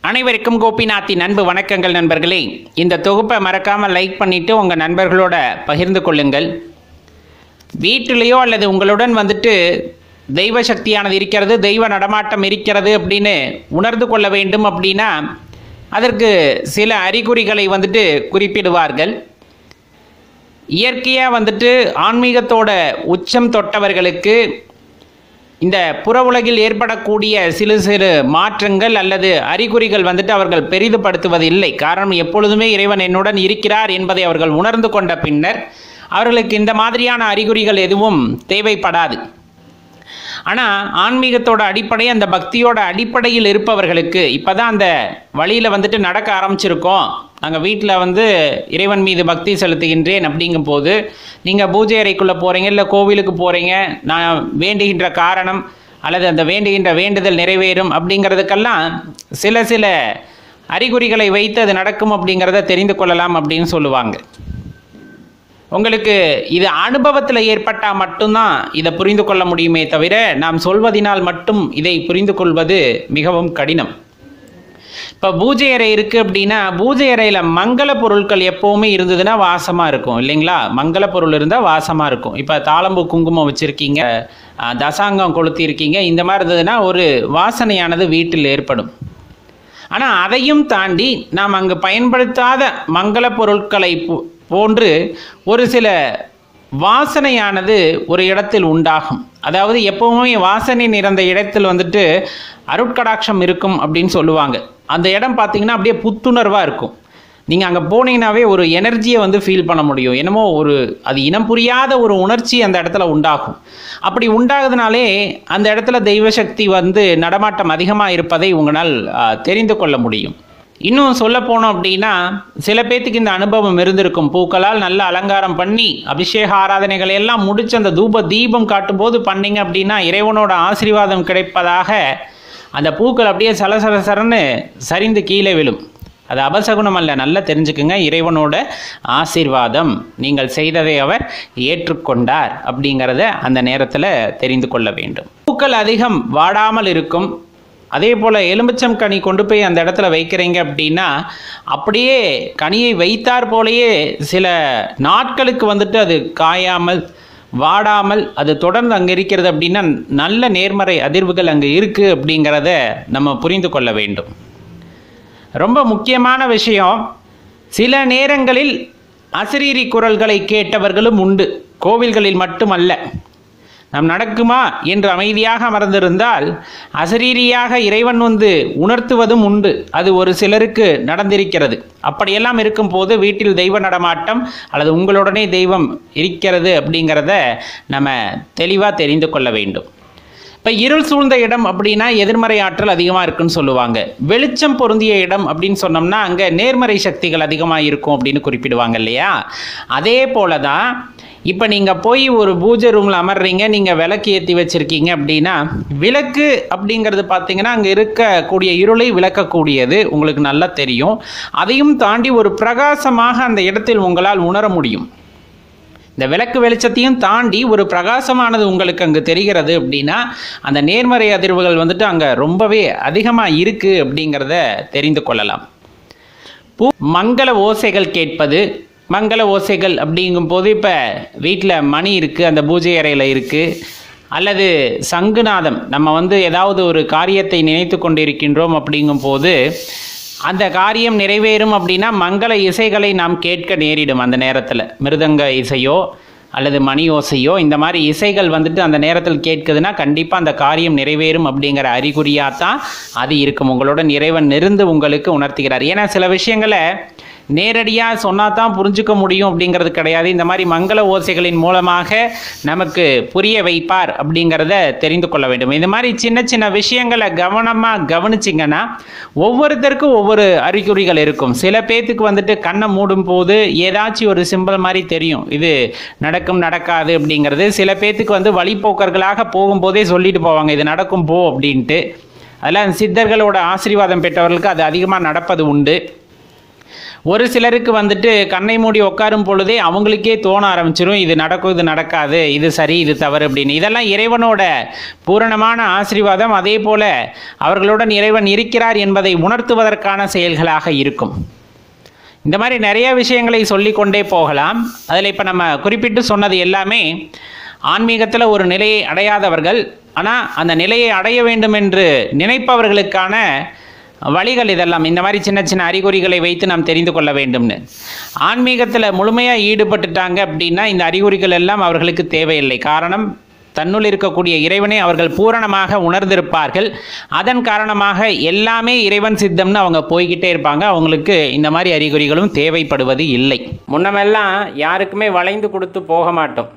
அனைவருக்கும் கோபிநாத்தின் அன்பு வணக்கங்கள் நண்பர்களே இந்த தொகுப்பை மறக்காமல் லைக் பண்ணிவிட்டு உங்கள் நண்பர்களோட பகிர்ந்து கொள்ளுங்கள் வீட்டிலேயோ அல்லது உங்களுடன் வந்துட்டு தெய்வ சக்தியானது இருக்கிறது தெய்வ நடமாட்டம் இருக்கிறது அப்படின்னு உணர்ந்து கொள்ள வேண்டும் அப்படின்னா அதற்கு சில அறிகுறிகளை வந்துட்டு குறிப்பிடுவார்கள் இயற்கையாக வந்துட்டு ஆன்மீகத்தோட உச்சம் தொட்டவர்களுக்கு இந்த புற உலகில் ஏற்படக்கூடிய சிறு சிறு மாற்றங்கள் அல்லது அறிகுறிகள் வந்துட்டு அவர்கள் பெரிதுபடுத்துவதில்லை காரணம் எப்பொழுதுமே இறைவன் என்னுடன் இருக்கிறார் என்பதை அவர்கள் உணர்ந்து கொண்ட பின்னர் அவர்களுக்கு இந்த மாதிரியான அறிகுறிகள் எதுவும் தேவைப்படாது ஆனால் ஆன்மீகத்தோட அடிப்படை அந்த பக்தியோட அடிப்படையில் இருப்பவர்களுக்கு இப்போ தான் அந்த வழியில் வந்துட்டு நடக்க ஆரம்பிச்சிருக்கோம் நாங்கள் வீட்டில் வந்து இறைவன் மீது பக்தி செலுத்துகின்றேன் அப்படிங்கும்போது நீங்கள் பூஜை அறைக்குள்ளே போகிறீங்க இல்லை கோவிலுக்கு போகிறீங்க நான் வேண்டுகின்ற காரணம் அல்லது அந்த வேண்டுகின்ற வேண்டுதல் நிறைவேறும் அப்படிங்கிறதுக்கெல்லாம் சில சில அறிகுறிகளை வைத்து அது நடக்கும் அப்படிங்கிறத தெரிந்து கொள்ளலாம் அப்படின்னு சொல்லுவாங்க உங்களுக்கு இது அனுபவத்தில் ஏற்பட்டால் மட்டும்தான் இதை புரிந்து கொள்ள முடியுமே தவிர நாம் சொல்வதினால் மட்டும் இதை புரிந்து கொள்வது மிகவும் கடினம் இப்போ பூஜை அறை இருக்குது அப்படின்னா பூஜை அறையில் மங்கள பொருட்கள் எப்போவுமே இருந்ததுன்னா வாசமாக இருக்கும் இல்லைங்களா மங்கள பொருள் இருந்தால் வாசமாக இருக்கும் இப்போ தாளம்பூ குங்குமம் வச்சுருக்கீங்க அஹ், தசாங்கம் கொளுத்திருக்கீங்க இந்த மாதிரி இருந்ததுன்னா ஒரு வாசனையானது வீட்டில் ஏற்படும் ஆனால் அதையும் தாண்டி நாம் அங்கு பயன்படுத்தாத மங்கள பொருட்களை போ- போன்று ஒரு சில வாசனையானது ஒரு இடத்தில் உண்டாகும் அதாவது எப்பவுமே வாசனை நிறைந்த இடத்தில் வந்துட்டு அருட்கடாட்சம் இருக்கும் அப்படின்னு சொல்லுவாங்க அந்த இடம் பார்த்தீங்கன்னா அப்படியே புத்துணர்வாக இருக்கும் நீங்கள் அங்கே போனீங்கன்னாவே ஒரு எனர்ஜியை வந்து ஃபீல் பண்ண முடியும் என்னமோ ஒரு அது இனம் புரியாத ஒரு உணர்ச்சி அந்த இடத்துல உண்டாகும் அப்படி உண்டாகுதுனாலே அந்த இடத்துல தெய்வ சக்தி வந்து நடமாட்டம் அதிகமாக இருப்பதை உங்களால் ஆ, தெரிந்து கொள்ள முடியும் இன்னும் சொல்ல போனோம் அப்படின்னா சில பேர்த்துக்கு இந்த அனுபவம் இருந்திருக்கும் பூக்களால் நல்ல அலங்காரம் பண்ணி அபிஷேக ஆராதனைகளை எல்லாம் முடிச்சு அந்த தூப தீபம் காட்டும்போது பண்ணீங்க அப்படின்னா இறைவனோட ஆசீர்வாதம் கிடைப்பதாக அந்த பூக்கள் அப்படியே சலசல சரன்னு சரிந்து கீழே விழும் அது அபசகுணம் அல்ல நல்லா தெரிஞ்சுக்குங்க இறைவனோட ஆசீர்வாதம் நீங்கள் செய்ததை அவர் ஏற்றுக்கொண்டார் அப்படிங்கிறத அந்த நேரத்தில் தெரிந்து கொள்ள வேண்டும் பூக்கள் அதிகம் வாடாமல் இருக்கும் அதே போல் எலுமிச்சம் கனி கொண்டு போய் அந்த இடத்துல வைக்கிறீங்க அப்படின்னா அப்படியே கனியை வைத்தார் போலயே சில நாட்களுக்கு வந்துட்டு அது காயாமல் வாடாமல் அது தொடர்ந்து அங்கே இருக்கிறது அப்படின்னா நல்ல நேர்மறை அதிர்வுகள் அங்கே இருக்குது அப்படிங்கிறத நம்ம புரிந்து கொள்ள வேண்டும் ரொம்ப முக்கியமான விஷயம் சில நேரங்களில் அசரீரி குரல்களை கேட்டவர்களும் உண்டு கோவில்களில் மட்டுமல்ல நாம் நடக்குமா என்று அமைதியாக அமர்ந்திருந்தால் அசரீரியாக இறைவன் வந்து உணர்த்துவதும் உண்டு அது ஒரு சிலருக்கு நடந்திருக்கிறது அப்படியெல்லாம் இருக்கும்போது வீட்டில் தெய்வ நடமாட்டம் அல்லது உங்களுடனே தெய்வம் இருக்கிறது அப்படிங்கிறத நம்ம தெளிவாக தெரிந்து கொள்ள வேண்டும் இப்போ இருள் சூழ்ந்த இடம் அப்படின்னா எதிர்மறை ஆற்றல் அதிகமாக இருக்குன்னு சொல்லுவாங்க வெளிச்சம் பொருந்திய இடம் அப்படின்னு சொன்னோம்னா அங்கே நேர்மறை சக்திகள் அதிகமாக இருக்கும் அப்படின்னு குறிப்பிடுவாங்க இல்லையா அதே போல தான் இப்போ நீங்கள் போய் ஒரு பூஜை ரூமில் அமர்றீங்க நீங்கள் விளக்கு ஏற்றி வச்சுருக்கீங்க அப்படின்னா விளக்கு அப்படிங்கிறது பார்த்தீங்கன்னா அங்கே இருக்கக்கூடிய இருளை விளக்கக்கூடியது உங்களுக்கு நல்லா தெரியும் அதையும் தாண்டி ஒரு பிரகாசமாக அந்த இடத்தில் உங்களால் உணர முடியும் இந்த விளக்கு வெளிச்சத்தையும் தாண்டி ஒரு பிரகாசமானது உங்களுக்கு அங்கே தெரிகிறது அப்படின்னா அந்த நேர்மறை அதிர்வுகள் வந்துட்டு அங்கே ரொம்பவே அதிகமாக இருக்குது அப்படிங்கிறத தெரிந்து கொள்ளலாம் பூ மங்கள ஓசைகள் கேட்பது மங்கள ஓசைகள் அப்படிங்கும்போது இப்போ வீட்டில் மணி இருக்குது அந்த பூஜை அறையில் இருக்குது அல்லது சங்குநாதம் நம்ம வந்து ஏதாவது ஒரு காரியத்தை நினைத்து கொண்டிருக்கின்றோம் அப்படிங்கும்போது அந்த காரியம் நிறைவேறும் அப்படின்னா மங்கள இசைகளை நாம் கேட்க நேரிடும் அந்த நேரத்தில் மிருதங்க இசையோ அல்லது மணி ஓசையோ இந்த மாதிரி இசைகள் வந்துட்டு அந்த நேரத்தில் கேட்குதுன்னா கண்டிப்பாக அந்த காரியம் நிறைவேறும் அப்படிங்கிற அறிகுறியாக தான் அது இருக்கும் உங்களுடன் இறைவன் நெருந்து உங்களுக்கு உணர்த்துகிறார் ஏன்னா சில விஷயங்களை நேரடியாக சொன்னால் தான் புரிஞ்சுக்க முடியும் அப்படிங்கிறது கிடையாது இந்த மாதிரி மங்கள ஓசைகளின் மூலமாக நமக்கு புரிய வைப்பார் அப்படிங்கிறத தெரிந்து கொள்ள வேண்டும் இந்த மாதிரி சின்ன சின்ன விஷயங்களை கவனமாக கவனிச்சிங்கன்னா ஒவ்வொருத்தருக்கும் ஒவ்வொரு அறிகுறிகள் இருக்கும் சில பேர்த்துக்கு வந்துட்டு கண்ணை மூடும் போது ஏதாச்சும் ஒரு சிம்பிள் மாதிரி தெரியும் இது நடக்கும் நடக்காது அப்படிங்கிறது சில பேர்த்துக்கு வந்து வழிப்போக்கர்களாக போகும்போதே சொல்லிட்டு போவாங்க இது நடக்கும் போ அப்படின்ட்டு அதெல்லாம் சித்தர்களோட ஆசீர்வாதம் பெற்றவர்களுக்கு அது அதிகமாக நடப்பது உண்டு ஒரு சிலருக்கு வந்துட்டு கண்ணை மூடி உட்காரும் பொழுதே அவங்களுக்கே தோண ஆரம்பிச்சிடும் இது நடக்கும் இது நடக்காது இது சரி இது தவறு அப்படின்னு இதெல்லாம் இறைவனோட பூரணமான ஆசீர்வாதம் அதே போல அவர்களுடன் இறைவன் இருக்கிறார் என்பதை உணர்த்துவதற்கான செயல்களாக இருக்கும் இந்த மாதிரி நிறைய விஷயங்களை சொல்லிக்கொண்டே போகலாம் அதில் இப்போ நம்ம குறிப்பிட்டு சொன்னது எல்லாமே ஆன்மீகத்தில் ஒரு நிலையை அடையாதவர்கள் ஆனால் அந்த நிலையை அடைய வேண்டும் என்று நினைப்பவர்களுக்கான வழிகள் இதெல்லாம் இந்த மாதிரி சின்ன சின்ன அறிகுறிகளை வைத்து நாம் தெரிந்து கொள்ள வேண்டும்னு ஆன்மீகத்தில் முழுமையாக ஈடுபட்டுட்டாங்க அப்படின்னா இந்த அறிகுறிகள் எல்லாம் அவர்களுக்கு தேவையில்லை காரணம் தன்னுள் இருக்கக்கூடிய இறைவனை அவர்கள் பூரணமாக உணர்ந்திருப்பார்கள் அதன் காரணமாக எல்லாமே இறைவன் சித்தம்னு அவங்க போய்கிட்டே இருப்பாங்க அவங்களுக்கு இந்த மாதிரி அறிகுறிகளும் தேவைப்படுவது இல்லை முன்னமெல்லாம் யாருக்குமே வளைந்து கொடுத்து போக மாட்டோம்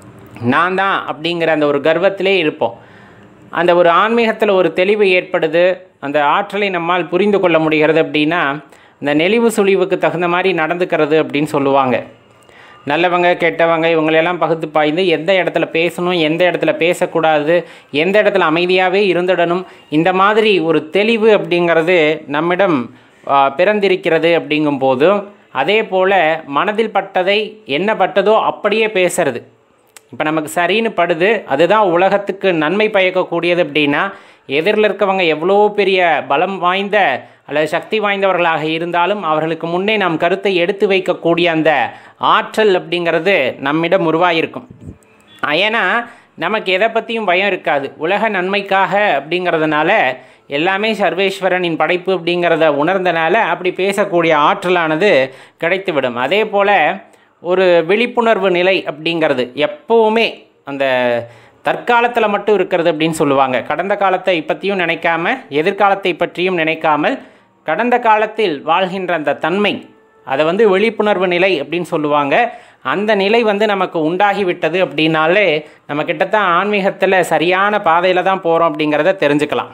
நான் தான் அப்படிங்கிற அந்த ஒரு கர்வத்திலே இருப்போம் அந்த ஒரு ஆன்மீகத்தில் ஒரு தெளிவு ஏற்படுது அந்த ஆற்றலை நம்மால் புரிந்து கொள்ள முடிகிறது அப்படின்னா இந்த நெளிவு சுழிவுக்கு தகுந்த மாதிரி நடந்துக்கிறது அப்படின்னு சொல்லுவாங்க நல்லவங்க கெட்டவங்க இவங்களெல்லாம் பகுத்து பாய்ந்து எந்த இடத்துல பேசணும் எந்த இடத்துல பேசக்கூடாது எந்த இடத்துல அமைதியாகவே இருந்துடணும் இந்த மாதிரி ஒரு தெளிவு அப்படிங்கிறது நம்மிடம் ஆ, பிறந்திருக்கிறது அப்படிங்கும் போதும் அதே போல் மனதில் பட்டதை என்ன பட்டதோ அப்படியே பேசுறது இப்போ நமக்கு சரின்னு படுது அதுதான் உலகத்துக்கு நன்மை பயக்கக்கூடியது அப்படின்னா எதிரில் இருக்கவங்க எவ்வளோ பெரிய பலம் வாய்ந்த அல்லது சக்தி வாய்ந்தவர்களாக இருந்தாலும் அவர்களுக்கு முன்னே நாம் கருத்தை எடுத்து வைக்கக்கூடிய அந்த ஆற்றல் அப்படிங்கிறது நம்மிடம் உருவாகிருக்கும் ஏன்னா நமக்கு எதை பற்றியும் பயம் இருக்காது உலக நன்மைக்காக அப்படிங்கிறதுனால எல்லாமே சர்வேஸ்வரனின் படைப்பு அப்படிங்கிறத உணர்ந்தனால அப்படி பேசக்கூடிய ஆற்றலானது கிடைத்துவிடும் அதே போல் ஒரு விழிப்புணர்வு நிலை அப்படிங்கிறது எப்போவுமே அந்த தற்காலத்தில் மட்டும் இருக்கிறது அப்படின்னு சொல்லுவாங்க கடந்த காலத்தை பற்றியும் நினைக்காம எதிர்காலத்தை பற்றியும் நினைக்காமல் கடந்த காலத்தில் வாழ்கின்ற அந்த தன்மை அதை வந்து விழிப்புணர்வு நிலை அப்படின்னு சொல்லுவாங்க அந்த நிலை வந்து நமக்கு உண்டாகிவிட்டது அப்படின்னாலே நம்ம கிட்டத்தட்ட ஆன்மீகத்தில் சரியான பாதையில் தான் போகிறோம் அப்படிங்கிறத தெரிஞ்சுக்கலாம்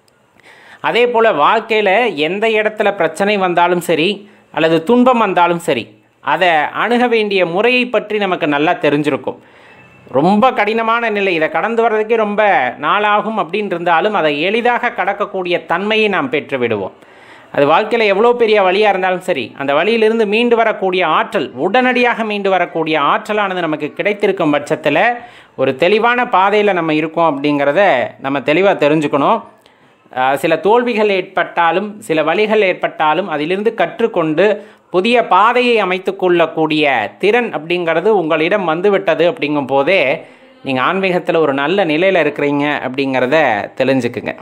அதே போல் வாழ்க்கையில் எந்த இடத்துல பிரச்சனை வந்தாலும் சரி அல்லது துன்பம் வந்தாலும் சரி அதை அணுக வேண்டிய முறையை பற்றி நமக்கு நல்லா தெரிஞ்சிருக்கும் ரொம்ப கடினமான நிலை இதை கடந்து வர்றதுக்கே ரொம்ப நாளாகும் அப்படின்னு இருந்தாலும் அதை எளிதாக கடக்கக்கூடிய தன்மையை நாம் பெற்று விடுவோம் அது வாழ்க்கையில் எவ்வளோ பெரிய வழியாக இருந்தாலும் சரி அந்த வழியிலிருந்து மீண்டு வரக்கூடிய ஆற்றல் உடனடியாக மீண்டு வரக்கூடிய ஆற்றலானது நமக்கு கிடைத்திருக்கும் பட்சத்தில் ஒரு தெளிவான பாதையில் நம்ம இருக்கோம் அப்படிங்கிறத நம்ம தெளிவாக தெரிஞ்சுக்கணும் அஹ் சில தோல்விகள் ஏற்பட்டாலும் சில வழிகள் ஏற்பட்டாலும் அதிலிருந்து கற்றுக்கொண்டு புதிய பாதையை அமைத்து கொள்ளக்கூடிய திறன் அப்படிங்கிறது உங்களிடம் வந்துவிட்டது அப்படிங்கும் போதே நீங்கள் ஆன்மீகத்தில் ஒரு நல்ல நிலையில் இருக்கிறீங்க அப்படிங்கிறத தெரிஞ்சுக்குங்க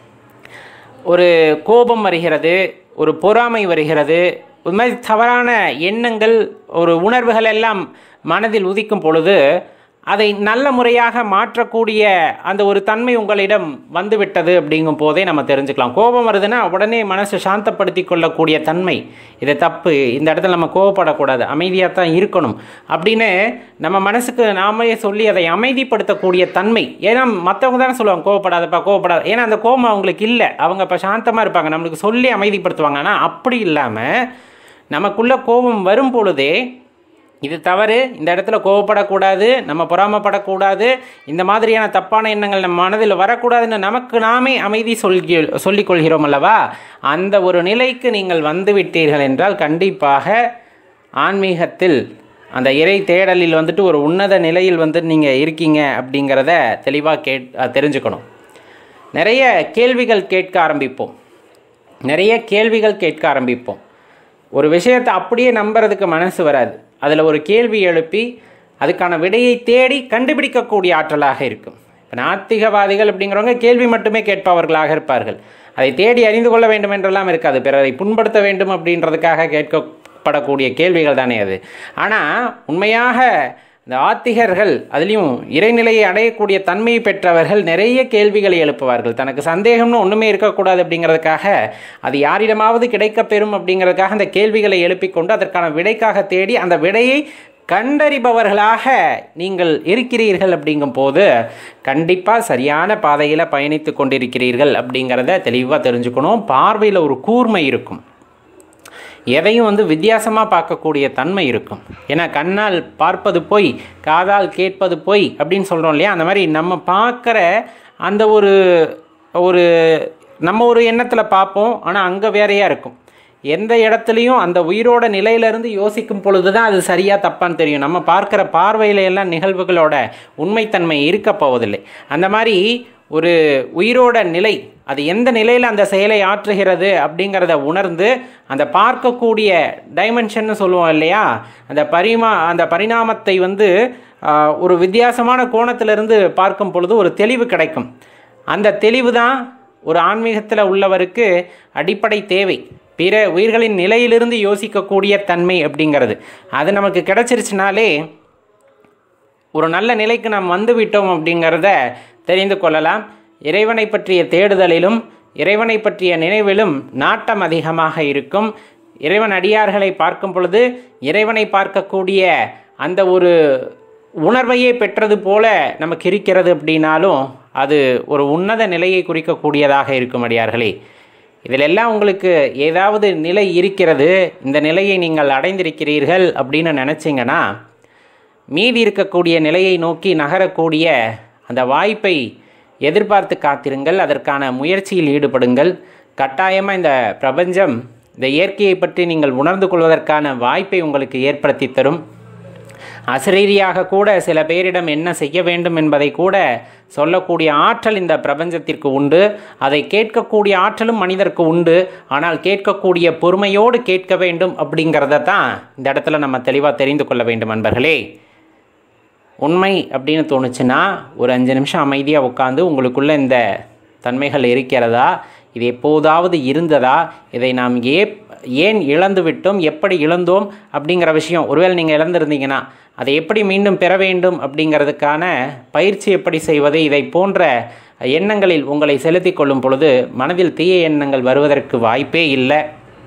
ஒரு கோபம் வருகிறது ஒரு பொறாமை வருகிறது ஒரு மாதிரி தவறான எண்ணங்கள் ஒரு உணர்வுகள் எல்லாம் மனதில் உதிக்கும் பொழுது அதை நல்ல முறையாக மாற்றக்கூடிய அந்த ஒரு தன்மை உங்களிடம் வந்துவிட்டது அப்படிங்கும் போதே நம்ம தெரிஞ்சுக்கலாம் கோபம் வருதுன்னா உடனே மனசை சாந்தப்படுத்தி கொள்ளக்கூடிய தன்மை இது தப்பு இந்த இடத்துல நம்ம கோவப்படக்கூடாது அமைதியாக தான் இருக்கணும் அப்படின்னு நம்ம மனசுக்கு நாமே சொல்லி அதை அமைதிப்படுத்தக்கூடிய தன்மை ஏன்னா மற்றவங்க தானே சொல்லுவாங்க கோவப்படாதப்பா கோவப்படாத ஏன்னா அந்த கோபம் அவங்களுக்கு இல்லை அவங்க இப்போ சாந்தமாக இருப்பாங்க நம்மளுக்கு சொல்லி அமைதிப்படுத்துவாங்க ஆனால் அப்படி இல்லாமல் நமக்குள்ள கோபம் வரும் பொழுதே இது தவறு இந்த இடத்துல கோவப்படக்கூடாது நம்ம பொறாமப்படக்கூடாது இந்த மாதிரியான தப்பான எண்ணங்கள் நம்ம மனதில் வரக்கூடாதுன்னு நமக்கு நாமே அமைதி சொல்கி சொல்லிக் கொள்கிறோம் அல்லவா அந்த ஒரு நிலைக்கு நீங்கள் வந்து விட்டீர்கள் என்றால் கண்டிப்பாக ஆன்மீகத்தில் அந்த இறை தேடலில் வந்துட்டு ஒரு உன்னத நிலையில் வந்து நீங்கள் இருக்கீங்க அப்படிங்கிறத தெளிவாக கேட் அஹ் தெரிஞ்சுக்கணும் நிறைய கேள்விகள் கேட்க ஆரம்பிப்போம் நிறைய கேள்விகள் கேட்க ஆரம்பிப்போம் ஒரு விஷயத்தை அப்படியே நம்புறதுக்கு மனசு வராது அதில் ஒரு கேள்வி எழுப்பி அதுக்கான விடையை தேடி கண்டுபிடிக்கக்கூடிய ஆற்றலாக இருக்கும் இப்போ நாத்திகவாதிகள் அப்படிங்கிறவங்க கேள்வி மட்டுமே கேட்பவர்களாக இருப்பார்கள் அதை தேடி அறிந்து கொள்ள வேண்டும் என்றெல்லாம் இருக்காது பிறரை புண்படுத்த வேண்டும் அப்படின்றதுக்காக கேட்கப்படக்கூடிய கேள்விகள் தானே அது ஆனால் உண்மையாக இந்த ஆத்திகர்கள் அதுலேயும் இறைநிலையை அடையக்கூடிய தன்மையை பெற்றவர்கள் நிறைய கேள்விகளை எழுப்புவார்கள் தனக்கு சந்தேகம்னு ஒன்றுமே இருக்கக்கூடாது அப்படிங்கிறதுக்காக அது யாரிடமாவது கிடைக்கப் பெறும் அப்படிங்கிறதுக்காக அந்த கேள்விகளை எழுப்பிக் கொண்டு அதற்கான விடைக்காக தேடி அந்த விடையை கண்டறிபவர்களாக நீங்கள் இருக்கிறீர்கள் அப்படிங்கும் போது கண்டிப்பாக சரியான பாதையில் பயணித்து கொண்டிருக்கிறீர்கள் அப்படிங்கிறத தெளிவாக தெரிஞ்சுக்கணும் பார்வையில் ஒரு கூர்மை இருக்கும் எதையும் வந்து வித்தியாசமாக பார்க்கக்கூடிய தன்மை இருக்கும் ஏன்னா கண்ணால் பார்ப்பது பொய் காதால் கேட்பது பொய் அப்படின்னு சொல்கிறோம் இல்லையா அந்த மாதிரி நம்ம பார்க்குற அந்த ஒரு ஒரு நம்ம ஒரு எண்ணத்தில் பார்ப்போம் ஆனால் அங்கே வேறையாக இருக்கும் எந்த இடத்துலையும் அந்த உயிரோட நிலையிலிருந்து யோசிக்கும் பொழுது தான் அது சரியாக தப்பான்னு தெரியும் நம்ம பார்க்குற பார்வையில எல்லாம் நிகழ்வுகளோட உண்மைத்தன்மை இருக்க போவதில்லை அந்த மாதிரி ஒரு உயிரோட நிலை அது எந்த நிலையில் அந்த செயலை ஆற்றுகிறது அப்படிங்கிறத உணர்ந்து அந்த பார்க்கக்கூடிய டைமென்ஷன்னு சொல்லுவோம் இல்லையா அந்த பரிமா அந்த பரிணாமத்தை வந்து ஆஹ், ஒரு வித்தியாசமான கோணத்திலிருந்து பார்க்கும் பொழுது ஒரு தெளிவு கிடைக்கும் அந்த தெளிவு தான் ஒரு ஆன்மீகத்தில் உள்ளவருக்கு அடிப்படை தேவை பிற உயிர்களின் நிலையிலிருந்து யோசிக்கக்கூடிய தன்மை அப்படிங்கிறது அது நமக்கு கிடைச்சிருச்சுனாலே ஒரு நல்ல நிலைக்கு நாம் வந்து விட்டோம் அப்படிங்கிறத தெரிந்து கொள்ளலாம் இறைவனை பற்றிய தேடுதலிலும் இறைவனை பற்றிய நினைவிலும் நாட்டம் அதிகமாக இருக்கும் இறைவன் அடியார்களை பார்க்கும் பொழுது இறைவனை பார்க்கக்கூடிய அந்த ஒரு உணர்வையே பெற்றது போல நமக்கு இருக்கிறது அப்படின்னாலும் அது ஒரு உன்னத நிலையை குறிக்கக்கூடியதாக இருக்கும் அடியார்களே இதிலெல்லாம் உங்களுக்கு ஏதாவது நிலை இருக்கிறது இந்த நிலையை நீங்கள் அடைந்திருக்கிறீர்கள் அப்படின்னு நினச்சிங்கன்னா மீதி இருக்கக்கூடிய நிலையை நோக்கி நகரக்கூடிய அந்த வாய்ப்பை எதிர்பார்த்து காத்திருங்கள் அதற்கான முயற்சியில் ஈடுபடுங்கள் கட்டாயமாக இந்த பிரபஞ்சம் இந்த இயற்கையை பற்றி நீங்கள் உணர்ந்து கொள்வதற்கான வாய்ப்பை உங்களுக்கு ஏற்படுத்தி தரும் அசரீரியாக கூட சில பேரிடம் என்ன செய்ய வேண்டும் என்பதை கூட சொல்லக்கூடிய ஆற்றல் இந்த பிரபஞ்சத்திற்கு உண்டு அதை கேட்கக்கூடிய ஆற்றலும் மனிதருக்கு உண்டு ஆனால் கேட்கக்கூடிய பொறுமையோடு கேட்க வேண்டும் அப்படிங்கிறத தான் இந்த இடத்துல நம்ம தெளிவாக தெரிந்து கொள்ள வேண்டும் அன்பர்களே உண்மை அப்படின்னு தோணுச்சுன்னா ஒரு அஞ்சு நிமிஷம் அமைதியாக உட்காந்து உங்களுக்குள்ள இந்த தன்மைகள் இருக்கிறதா இது எப்போதாவது இருந்ததா இதை நாம் ஏ ஏன் இழந்து விட்டோம் எப்படி இழந்தோம் அப்படிங்கிற விஷயம் ஒருவேளை நீங்கள் இழந்திருந்தீங்கன்னா அதை எப்படி மீண்டும் பெற வேண்டும் அப்படிங்கிறதுக்கான பயிற்சி எப்படி செய்வது இதை போன்ற எண்ணங்களில் உங்களை செலுத்தி கொள்ளும் பொழுது மனதில் தீய எண்ணங்கள் வருவதற்கு வாய்ப்பே இல்லை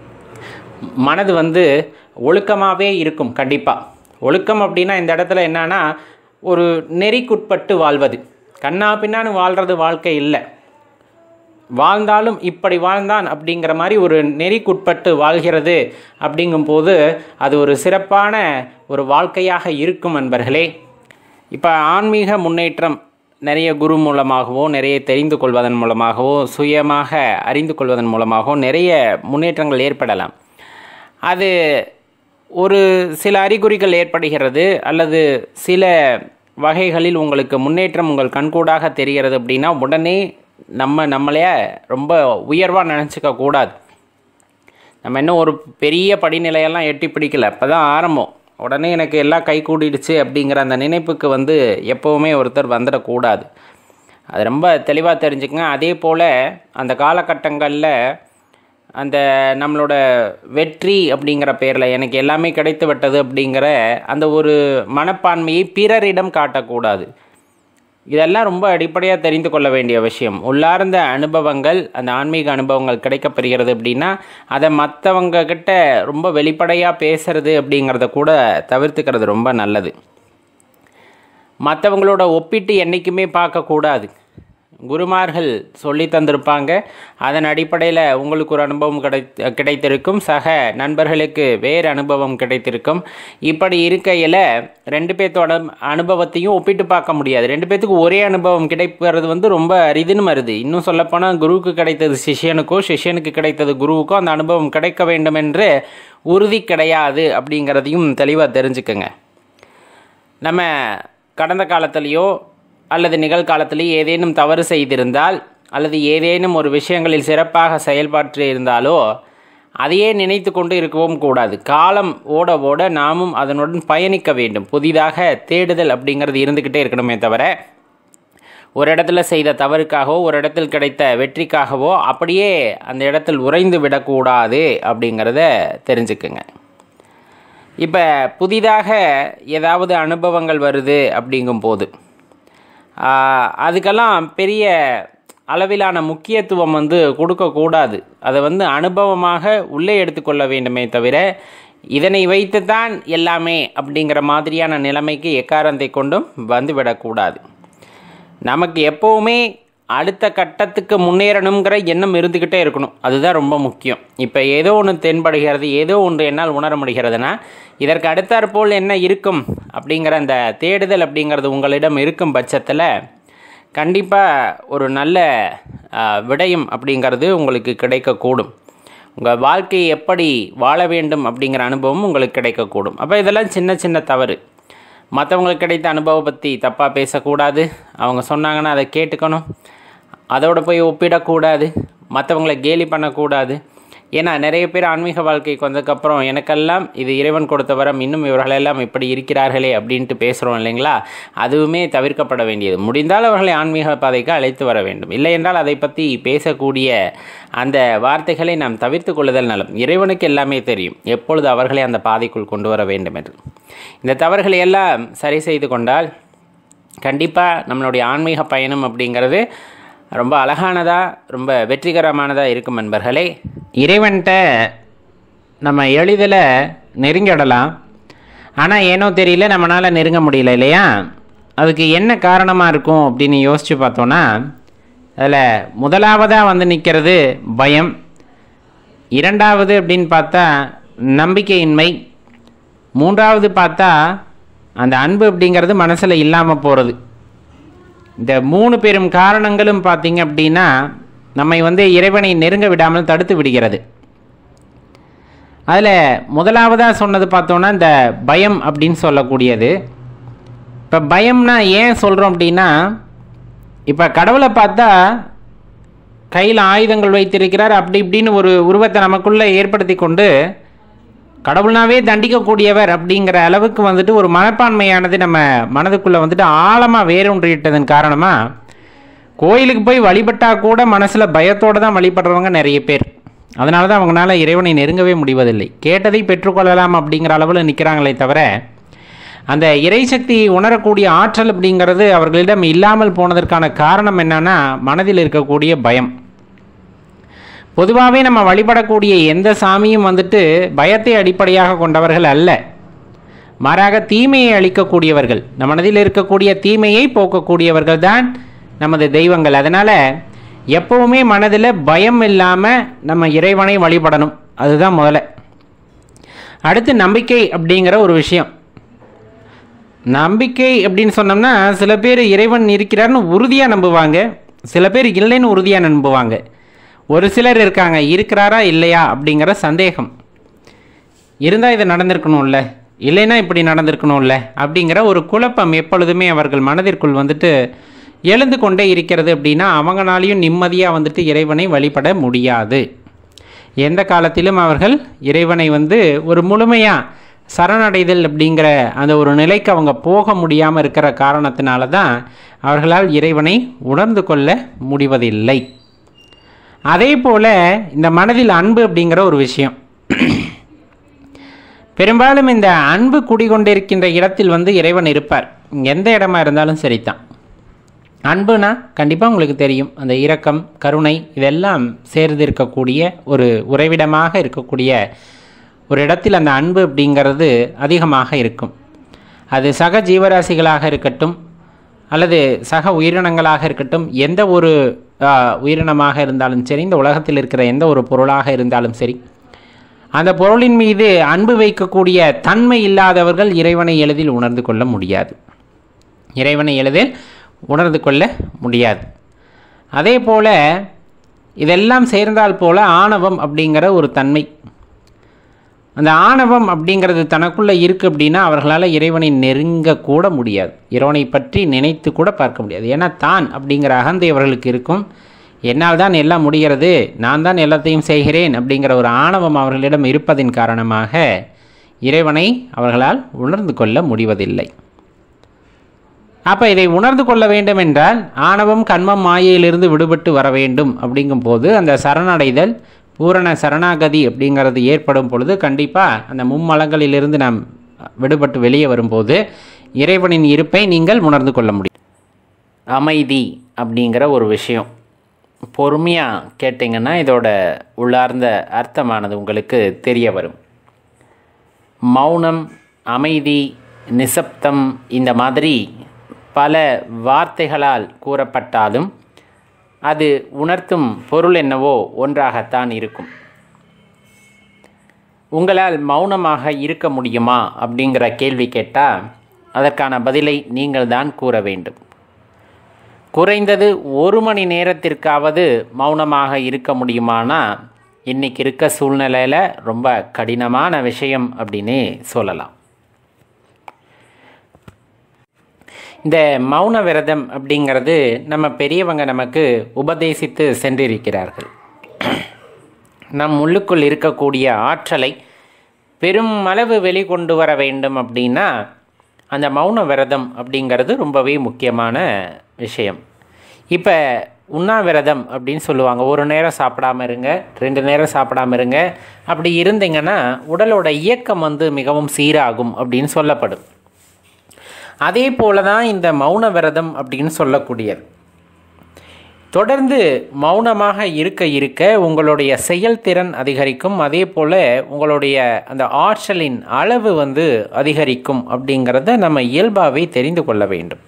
மனது வந்து ஒழுக்கமாகவே இருக்கும் கண்டிப்பாக ஒழுக்கம் அப்படின்னா இந்த இடத்துல என்னன்னா ஒரு நெறிக்குட்பட்டு வாழ்வது கண்ணா பின்னான்னு வாழ்கிறது வாழ்க்கை இல்லை வாழ்ந்தாலும் இப்படி வாழ்ந்தான் அப்படிங்கிற மாதிரி ஒரு நெறிக்குட்பட்டு வாழ்கிறது அப்படிங்கும்போது அது ஒரு சிறப்பான ஒரு வாழ்க்கையாக இருக்கும் அன்பர்களே இப்போ ஆன்மீக முன்னேற்றம் நிறைய குரு மூலமாகவோ நிறைய தெரிந்து கொள்வதன் மூலமாகவோ சுயமாக அறிந்து கொள்வதன் மூலமாகவோ நிறைய முன்னேற்றங்கள் ஏற்படலாம் அது ஒரு சில அறிகுறிகள் ஏற்படுகிறது அல்லது சில வகைகளில் உங்களுக்கு முன்னேற்றம் உங்கள் கண்கூடாக தெரிகிறது அப்படின்னா உடனே நம்ம நம்மளே ரொம்ப உயர்வாக நினச்சிக்க கூடாது நம்ம இன்னும் ஒரு பெரிய படிநிலையெல்லாம் எட்டி பிடிக்கல இப்போ தான் ஆரம்பம் உடனே எனக்கு எல்லாம் கை கூடிடுச்சு அப்படிங்கிற அந்த நினைப்புக்கு வந்து எப்போவுமே ஒருத்தர் வந்துடக்கூடாது அது ரொம்ப தெளிவாக தெரிஞ்சுக்கங்க அதே போல் அந்த காலகட்டங்களில் அந்த நம்மளோட வெற்றி அப்படிங்கிற பேரில் எனக்கு எல்லாமே கிடைத்து விட்டது அப்படிங்கிற அந்த ஒரு மனப்பான்மையை பிறரிடம் காட்டக்கூடாது இதெல்லாம் ரொம்ப அடிப்படையாக தெரிந்து கொள்ள வேண்டிய விஷயம் உள்ளார்ந்த அனுபவங்கள் அந்த ஆன்மீக அனுபவங்கள் கிடைக்கப்பெறுகிறது அப்படின்னா அதை மற்றவங்க கிட்ட ரொம்ப வெளிப்படையாக பேசுறது அப்படிங்கிறத கூட தவிர்த்துக்கிறது ரொம்ப நல்லது மற்றவங்களோட ஒப்பிட்டு என்றைக்குமே பார்க்கக்கூடாது குருமார்கள் சொல்லி தந்திருப்பாங்க அதன் அடிப்படையில் உங்களுக்கு ஒரு அனுபவம் கிடை கிடைத்திருக்கும் சக நண்பர்களுக்கு வேறு அனுபவம் கிடைத்திருக்கும் இப்படி இருக்கையில் ரெண்டு பேர்த்தோட அனுபவத்தையும் ஒப்பிட்டு பார்க்க முடியாது ரெண்டு பேர்த்துக்கு ஒரே அனுபவம் கிடைப்பது வந்து ரொம்ப அரிதுன்னு வருது இன்னும் சொல்லப்போனால் குருவுக்கு கிடைத்தது சிஷ்யனுக்கோ சிஷ்யனுக்கு கிடைத்தது குருவுக்கோ அந்த அனுபவம் கிடைக்க வேண்டும் என்று உறுதி கிடையாது அப்படிங்கிறதையும் தெளிவாக தெரிஞ்சுக்கங்க நம்ம கடந்த காலத்திலேயோ அல்லது நிகழ்காலத்திலேயோ ஏதேனும் தவறு செய்திருந்தால் அல்லது ஏதேனும் ஒரு விஷயங்களில் சிறப்பாக செயல்பாற்று இருந்தாலோ அதையே நினைத்து கொண்டு இருக்கவும் கூடாது காலம் ஓட ஓட நாமும் அதனுடன் பயணிக்க வேண்டும் புதிதாக தேடுதல் அப்படிங்கிறது இருந்துக்கிட்டே இருக்கணுமே தவிர ஒரு இடத்துல செய்த தவறுக்காகவோ ஒரு இடத்தில் கிடைத்த வெற்றிக்காகவோ அப்படியே அந்த இடத்தில் உறைந்து விடக்கூடாது அப்படிங்கிறத தெரிஞ்சுக்குங்க இப்போ புதிதாக ஏதாவது அனுபவங்கள் வருது அப்படிங்கும்போது ஆஹ், அதுக்கெல்லாம் பெரிய அளவிலான முக்கியத்துவம் வந்து கொடுக்கக்கூடாது அதை வந்து அனுபவமாக உள்ளே எடுத்துக்கொள்ள வேண்டுமே தவிர இதனை வைத்து தான் எல்லாமே அப்படிங்கிற மாதிரியான நிலைமைக்கு எக்காரத்தை கொண்டும் வந்துவிடக்கூடாது நமக்கு எப்போவுமே அடுத்த கட்டத்துக்கு முன்னேறணுங்கிற எண்ணம் இருந்துக்கிட்டே இருக்கணும் அதுதான் ரொம்ப முக்கியம் இப்போ ஏதோ ஒன்று தென்படுகிறது ஏதோ ஒன்று என்னால் உணர முடிகிறதுனா இதற்கு அடுத்தாற்போல் என்ன இருக்கும் அப்படிங்கிற அந்த தேடுதல் அப்படிங்கிறது உங்களிடம் இருக்கும் பட்சத்தில் கண்டிப்பாக ஒரு நல்ல ஆ, விடயம் அப்படிங்கிறது உங்களுக்கு கிடைக்கக்கூடும் உங்கள் வாழ்க்கையை எப்படி வாழ வேண்டும் அப்படிங்கிற அனுபவம் உங்களுக்கு கிடைக்கக்கூடும் அப்போ இதெல்லாம் சின்ன சின்ன தவறு மற்றவங்களுக்கு கிடைத்த அனுபவம் பற்றி தப்பாக பேசக்கூடாது அவங்க சொன்னாங்கன்னா அதை கேட்டுக்கணும் அதோட போய் ஒப்பிடக்கூடாது மற்றவங்கள கேலி பண்ணக்கூடாது ஏன்னா நிறைய பேர் ஆன்மீக வாழ்க்கைக்கு வந்ததுக்கப்புறம் எனக்கெல்லாம் இது இறைவன் கொடுத்த வரம் இன்னும் இவர்களெல்லாம் இப்படி இருக்கிறார்களே அப்படின்ட்டு பேசுகிறோம் இல்லைங்களா அதுவுமே தவிர்க்கப்பட வேண்டியது முடிந்தால் அவர்களை ஆன்மீக பாதைக்கு அழைத்து வர வேண்டும் இல்லை என்றால் அதை பற்றி பேசக்கூடிய அந்த வார்த்தைகளை நாம் தவிர்த்து கொள்ளுதல் நலம் இறைவனுக்கு எல்லாமே தெரியும் எப்பொழுது அவர்களை அந்த பாதைக்குள் கொண்டு வர வேண்டும் என்று இந்த தவறுகளை எல்லாம் சரி செய்து கொண்டால் கண்டிப்பாக நம்மளுடைய ஆன்மீக பயணம் அப்படிங்கிறது ரொம்ப அழகானதாக ரொம்ப வெற்றிகரமானதாக இருக்கும் நண்பர்களே இறைவன்கிட்ட நம்ம எளிதில் நெருங்கிடலாம் ஆனால் ஏனோ தெரியல நம்மளால் நெருங்க முடியல இல்லையா அதுக்கு என்ன காரணமாக இருக்கும் அப்படின்னு யோசித்து பார்த்தோன்னா அதில் முதலாவதாக வந்து நிற்கிறது பயம் இரண்டாவது அப்படின்னு பார்த்தா நம்பிக்கையின்மை மூன்றாவது பார்த்தா அந்த அன்பு அப்படிங்கிறது மனசில் இல்லாமல் போகிறது இந்த மூணு பெரும் காரணங்களும் பார்த்தீங்க அப்படின்னா நம்மை வந்து இறைவனை நெருங்க விடாமல் தடுத்து விடுகிறது அதில் முதலாவதாக சொன்னது பார்த்தோன்னா இந்த பயம் அப்படின்னு சொல்லக்கூடியது இப்போ பயம்னா ஏன் சொல்கிறோம் அப்படின்னா இப்போ கடவுளை பார்த்தா கையில் ஆயுதங்கள் வைத்திருக்கிறார் அப்படி இப்படின்னு ஒரு உருவத்தை நமக்குள்ளே ஏற்படுத்தி கொண்டு கடவுள்னாவே தண்டிக்கக்கூடியவர் அப்படிங்கிற அளவுக்கு வந்துட்டு ஒரு மனப்பான்மையானது நம்ம மனதுக்குள்ளே வந்துட்டு ஆழமாக வேரூன்றிட்டதன் காரணமாக கோயிலுக்கு போய் வழிபட்டால் கூட மனசில் பயத்தோடு தான் வழிபடுறவங்க நிறைய பேர் அதனால தான் அவங்களால இறைவனை நெருங்கவே முடிவதில்லை கேட்டதை பெற்றுக்கொள்ளலாம் அப்படிங்கிற அளவில் நிற்கிறாங்களே தவிர அந்த இறைசக்தி உணரக்கூடிய ஆற்றல் அப்படிங்கிறது அவர்களிடம் இல்லாமல் போனதற்கான காரணம் என்னன்னா மனதில் இருக்கக்கூடிய பயம் பொதுவாகவே நம்ம வழிபடக்கூடிய எந்த சாமியும் வந்துட்டு பயத்தை அடிப்படையாக கொண்டவர்கள் அல்ல மாறாக தீமையை அளிக்கக்கூடியவர்கள் நம் மனதில் இருக்கக்கூடிய தீமையை போக்கக்கூடியவர்கள் தான் நமது தெய்வங்கள் அதனால் எப்பவுமே மனதில் பயம் இல்லாமல் நம்ம இறைவனை வழிபடணும் அதுதான் முதல்ல அடுத்து நம்பிக்கை அப்படிங்கிற ஒரு விஷயம் நம்பிக்கை அப்படின்னு சொன்னோம்னா சில பேர் இறைவன் இருக்கிறார்னு உறுதியாக நம்புவாங்க சில பேர் இல்லைன்னு உறுதியாக நம்புவாங்க ஒரு சிலர் இருக்காங்க இருக்கிறாரா இல்லையா அப்படிங்கிற சந்தேகம் இருந்தால் இது நடந்திருக்கணும்ல இல்லைன்னா இப்படி நடந்திருக்கணும்ல அப்படிங்கிற ஒரு குழப்பம் எப்பொழுதுமே அவர்கள் மனதிற்குள் வந்துட்டு எழுந்து கொண்டே இருக்கிறது அப்படின்னா அவங்களாலையும் நிம்மதியாக வந்துட்டு இறைவனை வழிபட முடியாது எந்த காலத்திலும் அவர்கள் இறைவனை வந்து ஒரு முழுமையாக சரணடைதல் அப்படிங்கிற அந்த ஒரு நிலைக்கு அவங்க போக முடியாமல் இருக்கிற காரணத்தினால தான் அவர்களால் இறைவனை உணர்ந்து கொள்ள முடிவதில்லை அதே போல் இந்த மனதில் அன்பு அப்படிங்கிற ஒரு விஷயம் பெரும்பாலும் இந்த அன்பு குடிகொண்டிருக்கின்ற இடத்தில் வந்து இறைவன் இருப்பார் எந்த இடமா இருந்தாலும் சரிதான் அன்புனா கண்டிப்பாக உங்களுக்கு தெரியும் அந்த இரக்கம் கருணை இதெல்லாம் சேர்ந்து இருக்கக்கூடிய ஒரு உறைவிடமாக இருக்கக்கூடிய ஒரு இடத்தில் அந்த அன்பு அப்படிங்கிறது அதிகமாக இருக்கும் அது சக ஜீவராசிகளாக இருக்கட்டும் அல்லது சக உயிரினங்களாக இருக்கட்டும் எந்த ஒரு ஆ, உயிரினமாக இருந்தாலும் சரி இந்த உலகத்தில் இருக்கிற எந்த ஒரு பொருளாக இருந்தாலும் சரி அந்த பொருளின் மீது அன்பு வைக்கக்கூடிய தன்மை இல்லாதவர்கள் இறைவனை எளிதில் உணர்ந்து கொள்ள முடியாது இறைவனை எளிதில் உணர்ந்து கொள்ள முடியாது அதே போல் இதெல்லாம் சேர்ந்தால் போல ஆணவம் அப்படிங்கிற ஒரு தன்மை அந்த ஆணவம் அப்படிங்கிறது தனக்குள்ளே இருக்குது அப்படின்னா அவர்களால் இறைவனை நெருங்க கூட முடியாது இறைவனை பற்றி நினைத்து கூட பார்க்க முடியாது ஏன்னா தான் அப்படிங்கிற அகந்தை அவர்களுக்கு இருக்கும் என்னால் தான் எல்லாம் முடிகிறது நான் தான் எல்லாத்தையும் செய்கிறேன் அப்படிங்கிற ஒரு ஆணவம் அவர்களிடம் இருப்பதின் காரணமாக இறைவனை அவர்களால் உணர்ந்து கொள்ள முடிவதில்லை அப்போ இதை உணர்ந்து கொள்ள வேண்டும் என்றால் ஆணவம் கண்மம் மாயையிலிருந்து விடுபட்டு வர வேண்டும் அப்படிங்கும்போது அந்த சரணடைதல் பூரண சரணாகதி அப்படிங்கிறது ஏற்படும் பொழுது கண்டிப்பாக அந்த மும்மலங்களிலிருந்து நாம் விடுபட்டு வெளியே வரும்போது இறைவனின் இருப்பை நீங்கள் உணர்ந்து கொள்ள முடியும் அமைதி அப்படிங்கிற ஒரு விஷயம் பொறுமையாக கேட்டிங்கன்னா இதோட உள்ளார்ந்த அர்த்தமானது உங்களுக்கு தெரிய வரும் மௌனம் அமைதி நிசப்தம் இந்த மாதிரி பல வார்த்தைகளால் கூறப்பட்டாலும் அது உணர்த்தும் பொருள் என்னவோ ஒன்றாகத்தான் இருக்கும் உங்களால் மௌனமாக இருக்க முடியுமா அப்படிங்கிற கேள்வி கேட்டால் அதற்கான பதிலை நீங்கள் தான் கூற வேண்டும் குறைந்தது ஒரு மணி நேரத்திற்காவது மௌனமாக இருக்க முடியுமானா இன்றைக்கி இருக்க சூழ்நிலையில் ரொம்ப கடினமான விஷயம் அப்படின்னே சொல்லலாம் இந்த மௌன விரதம் அப்படிங்கிறது நம்ம பெரியவங்க நமக்கு உபதேசித்து சென்றிருக்கிறார்கள் நம் உள்ளுக்குள் இருக்கக்கூடிய ஆற்றலை பெரும் அளவு வெளிக்கொண்டு வர வேண்டும் அப்படின்னா அந்த மௌன விரதம் அப்படிங்கிறது ரொம்பவே முக்கியமான விஷயம் இப்போ உண்ணாவிரதம் அப்படின்னு சொல்லுவாங்க ஒரு நேரம் சாப்பிடாம இருங்க ரெண்டு நேரம் சாப்பிடாம இருங்க அப்படி இருந்தீங்கன்னா உடலோட இயக்கம் வந்து மிகவும் சீராகும் அப்படின்னு சொல்லப்படும் அதே போல தான் இந்த மௌன விரதம் அப்படின்னு சொல்லக்கூடியது தொடர்ந்து மௌனமாக இருக்க இருக்க உங்களுடைய செயல்திறன் அதிகரிக்கும் அதே போல் உங்களுடைய அந்த ஆற்றலின் அளவு வந்து அதிகரிக்கும் அப்படிங்கிறத நம்ம இயல்பாகவே தெரிந்து கொள்ள வேண்டும்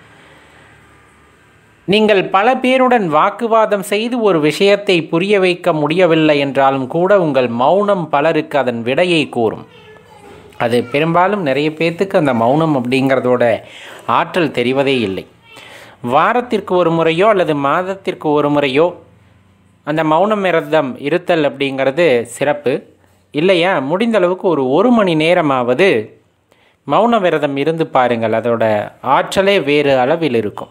நீங்கள் பல பேருடன் வாக்குவாதம் செய்து ஒரு விஷயத்தை புரிய வைக்க முடியவில்லை என்றாலும் கூட உங்கள் மௌனம் பலருக்கு அதன் விடையை கூறும் அது பெரும்பாலும் நிறைய பேர்த்துக்கு அந்த மௌனம் அப்படிங்கிறதோட ஆற்றல் தெரிவதே இல்லை வாரத்திற்கு ஒரு முறையோ அல்லது மாதத்திற்கு ஒரு முறையோ அந்த மௌனம் விரதம் இருத்தல் அப்படிங்கிறது சிறப்பு இல்லையா முடிந்த அளவுக்கு ஒரு ஒரு மணி நேரமாவது மௌன விரதம் இருந்து பாருங்கள் அதோட ஆற்றலே வேறு அளவில் இருக்கும்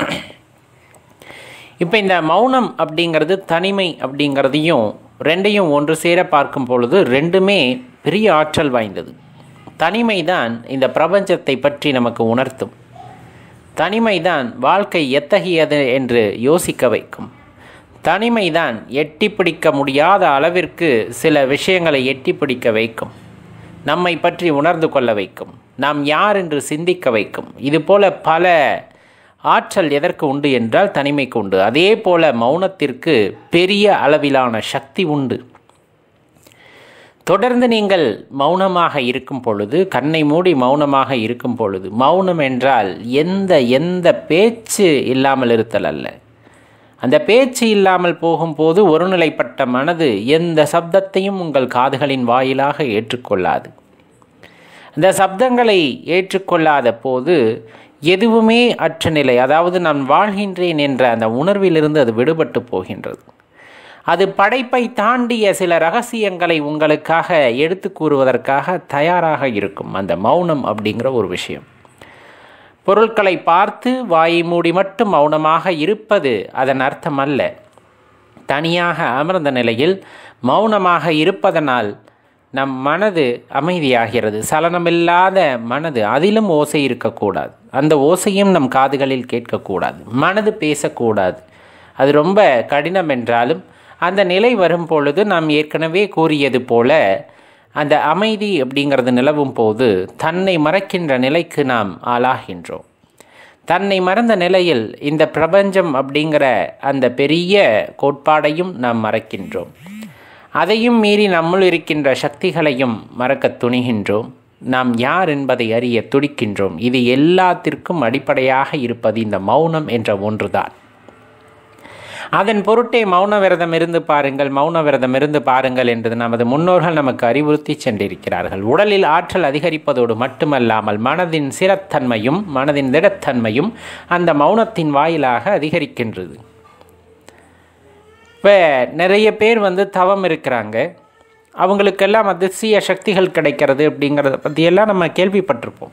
இப்போ இந்த மௌனம் அப்படிங்கிறது தனிமை அப்படிங்கிறதையும் ரெண்டையும் ஒன்று சேர பார்க்கும் பொழுது ரெண்டுமே பெரிய ஆற்றல் வாய்ந்தது தனிமை தான் இந்த பிரபஞ்சத்தை பற்றி நமக்கு உணர்த்தும் தனிமைதான் வாழ்க்கை எத்தகையது என்று யோசிக்க வைக்கும் தனிமைதான் எட்டி பிடிக்க முடியாத அளவிற்கு சில விஷயங்களை எட்டி பிடிக்க வைக்கும் நம்மை பற்றி உணர்ந்து கொள்ள வைக்கும் நாம் யார் என்று சிந்திக்க வைக்கும் இதுபோல பல ஆற்றல் எதற்கு உண்டு என்றால் தனிமைக்கு உண்டு அதே போல மௌனத்திற்கு பெரிய அளவிலான சக்தி உண்டு தொடர்ந்து நீங்கள் மௌனமாக இருக்கும் பொழுது கண்ணை மூடி மௌனமாக இருக்கும் பொழுது மௌனம் என்றால் எந்த எந்த பேச்சு இல்லாமல் இருத்தல் அல்ல அந்த பேச்சு இல்லாமல் போகும்போது ஒருநிலைப்பட்ட மனது எந்த சப்தத்தையும் உங்கள் காதுகளின் வாயிலாக ஏற்றுக்கொள்ளாது அந்த சப்தங்களை ஏற்றுக்கொள்ளாத போது எதுவுமே அற்ற நிலை அதாவது நான் வாழ்கின்றேன் என்ற அந்த உணர்விலிருந்து அது விடுபட்டு போகின்றது அது படைப்பை தாண்டிய சில ரகசியங்களை உங்களுக்காக எடுத்து கூறுவதற்காக தயாராக இருக்கும் அந்த மௌனம் அப்படிங்கிற ஒரு விஷயம் பொருட்களை பார்த்து வாயை மூடி மட்டும் மௌனமாக இருப்பது அதன் அர்த்தம் அல்ல தனியாக அமர்ந்த நிலையில் மௌனமாக இருப்பதனால் நம் மனது அமைதியாகிறது சலனமில்லாத மனது அதிலும் ஓசை இருக்கக்கூடாது அந்த ஓசையும் நம் காதுகளில் கேட்கக்கூடாது மனது பேசக்கூடாது அது ரொம்ப கடினம் என்றாலும் அந்த நிலை வரும் பொழுது நாம் ஏற்கனவே கூறியது போல அந்த அமைதி அப்படிங்கிறது நிலவும் போது தன்னை மறக்கின்ற நிலைக்கு நாம் ஆளாகின்றோம் தன்னை மறந்த நிலையில் இந்த பிரபஞ்சம் அப்படிங்கிற அந்த பெரிய கோட்பாடையும் நாம் மறக்கின்றோம் அதையும் மீறி நம்முள் இருக்கின்ற சக்திகளையும் மறக்க துணிகின்றோம் நாம் யார் என்பதை அறிய துடிக்கின்றோம் இது எல்லாத்திற்கும் அடிப்படையாக இருப்பது இந்த மௌனம் என்ற ஒன்றுதான் அதன் பொருட்டே மௌன விரதம் இருந்து பாருங்கள் மௌன விரதம் இருந்து பாருங்கள் என்று நமது முன்னோர்கள் நமக்கு அறிவுறுத்தி சென்றிருக்கிறார்கள் உடலில் ஆற்றல் அதிகரிப்பதோடு மட்டுமல்லாமல் மனதின் சிரத்தன்மையும் மனதின் திடத்தன்மையும் அந்த மௌனத்தின் வாயிலாக அதிகரிக்கின்றது இப்போ நிறைய பேர் வந்து தவம் இருக்கிறாங்க அவங்களுக்கெல்லாம் அதிசய சக்திகள் கிடைக்கிறது அப்படிங்கிறத பற்றியெல்லாம் நம்ம கேள்விப்பட்டிருப்போம்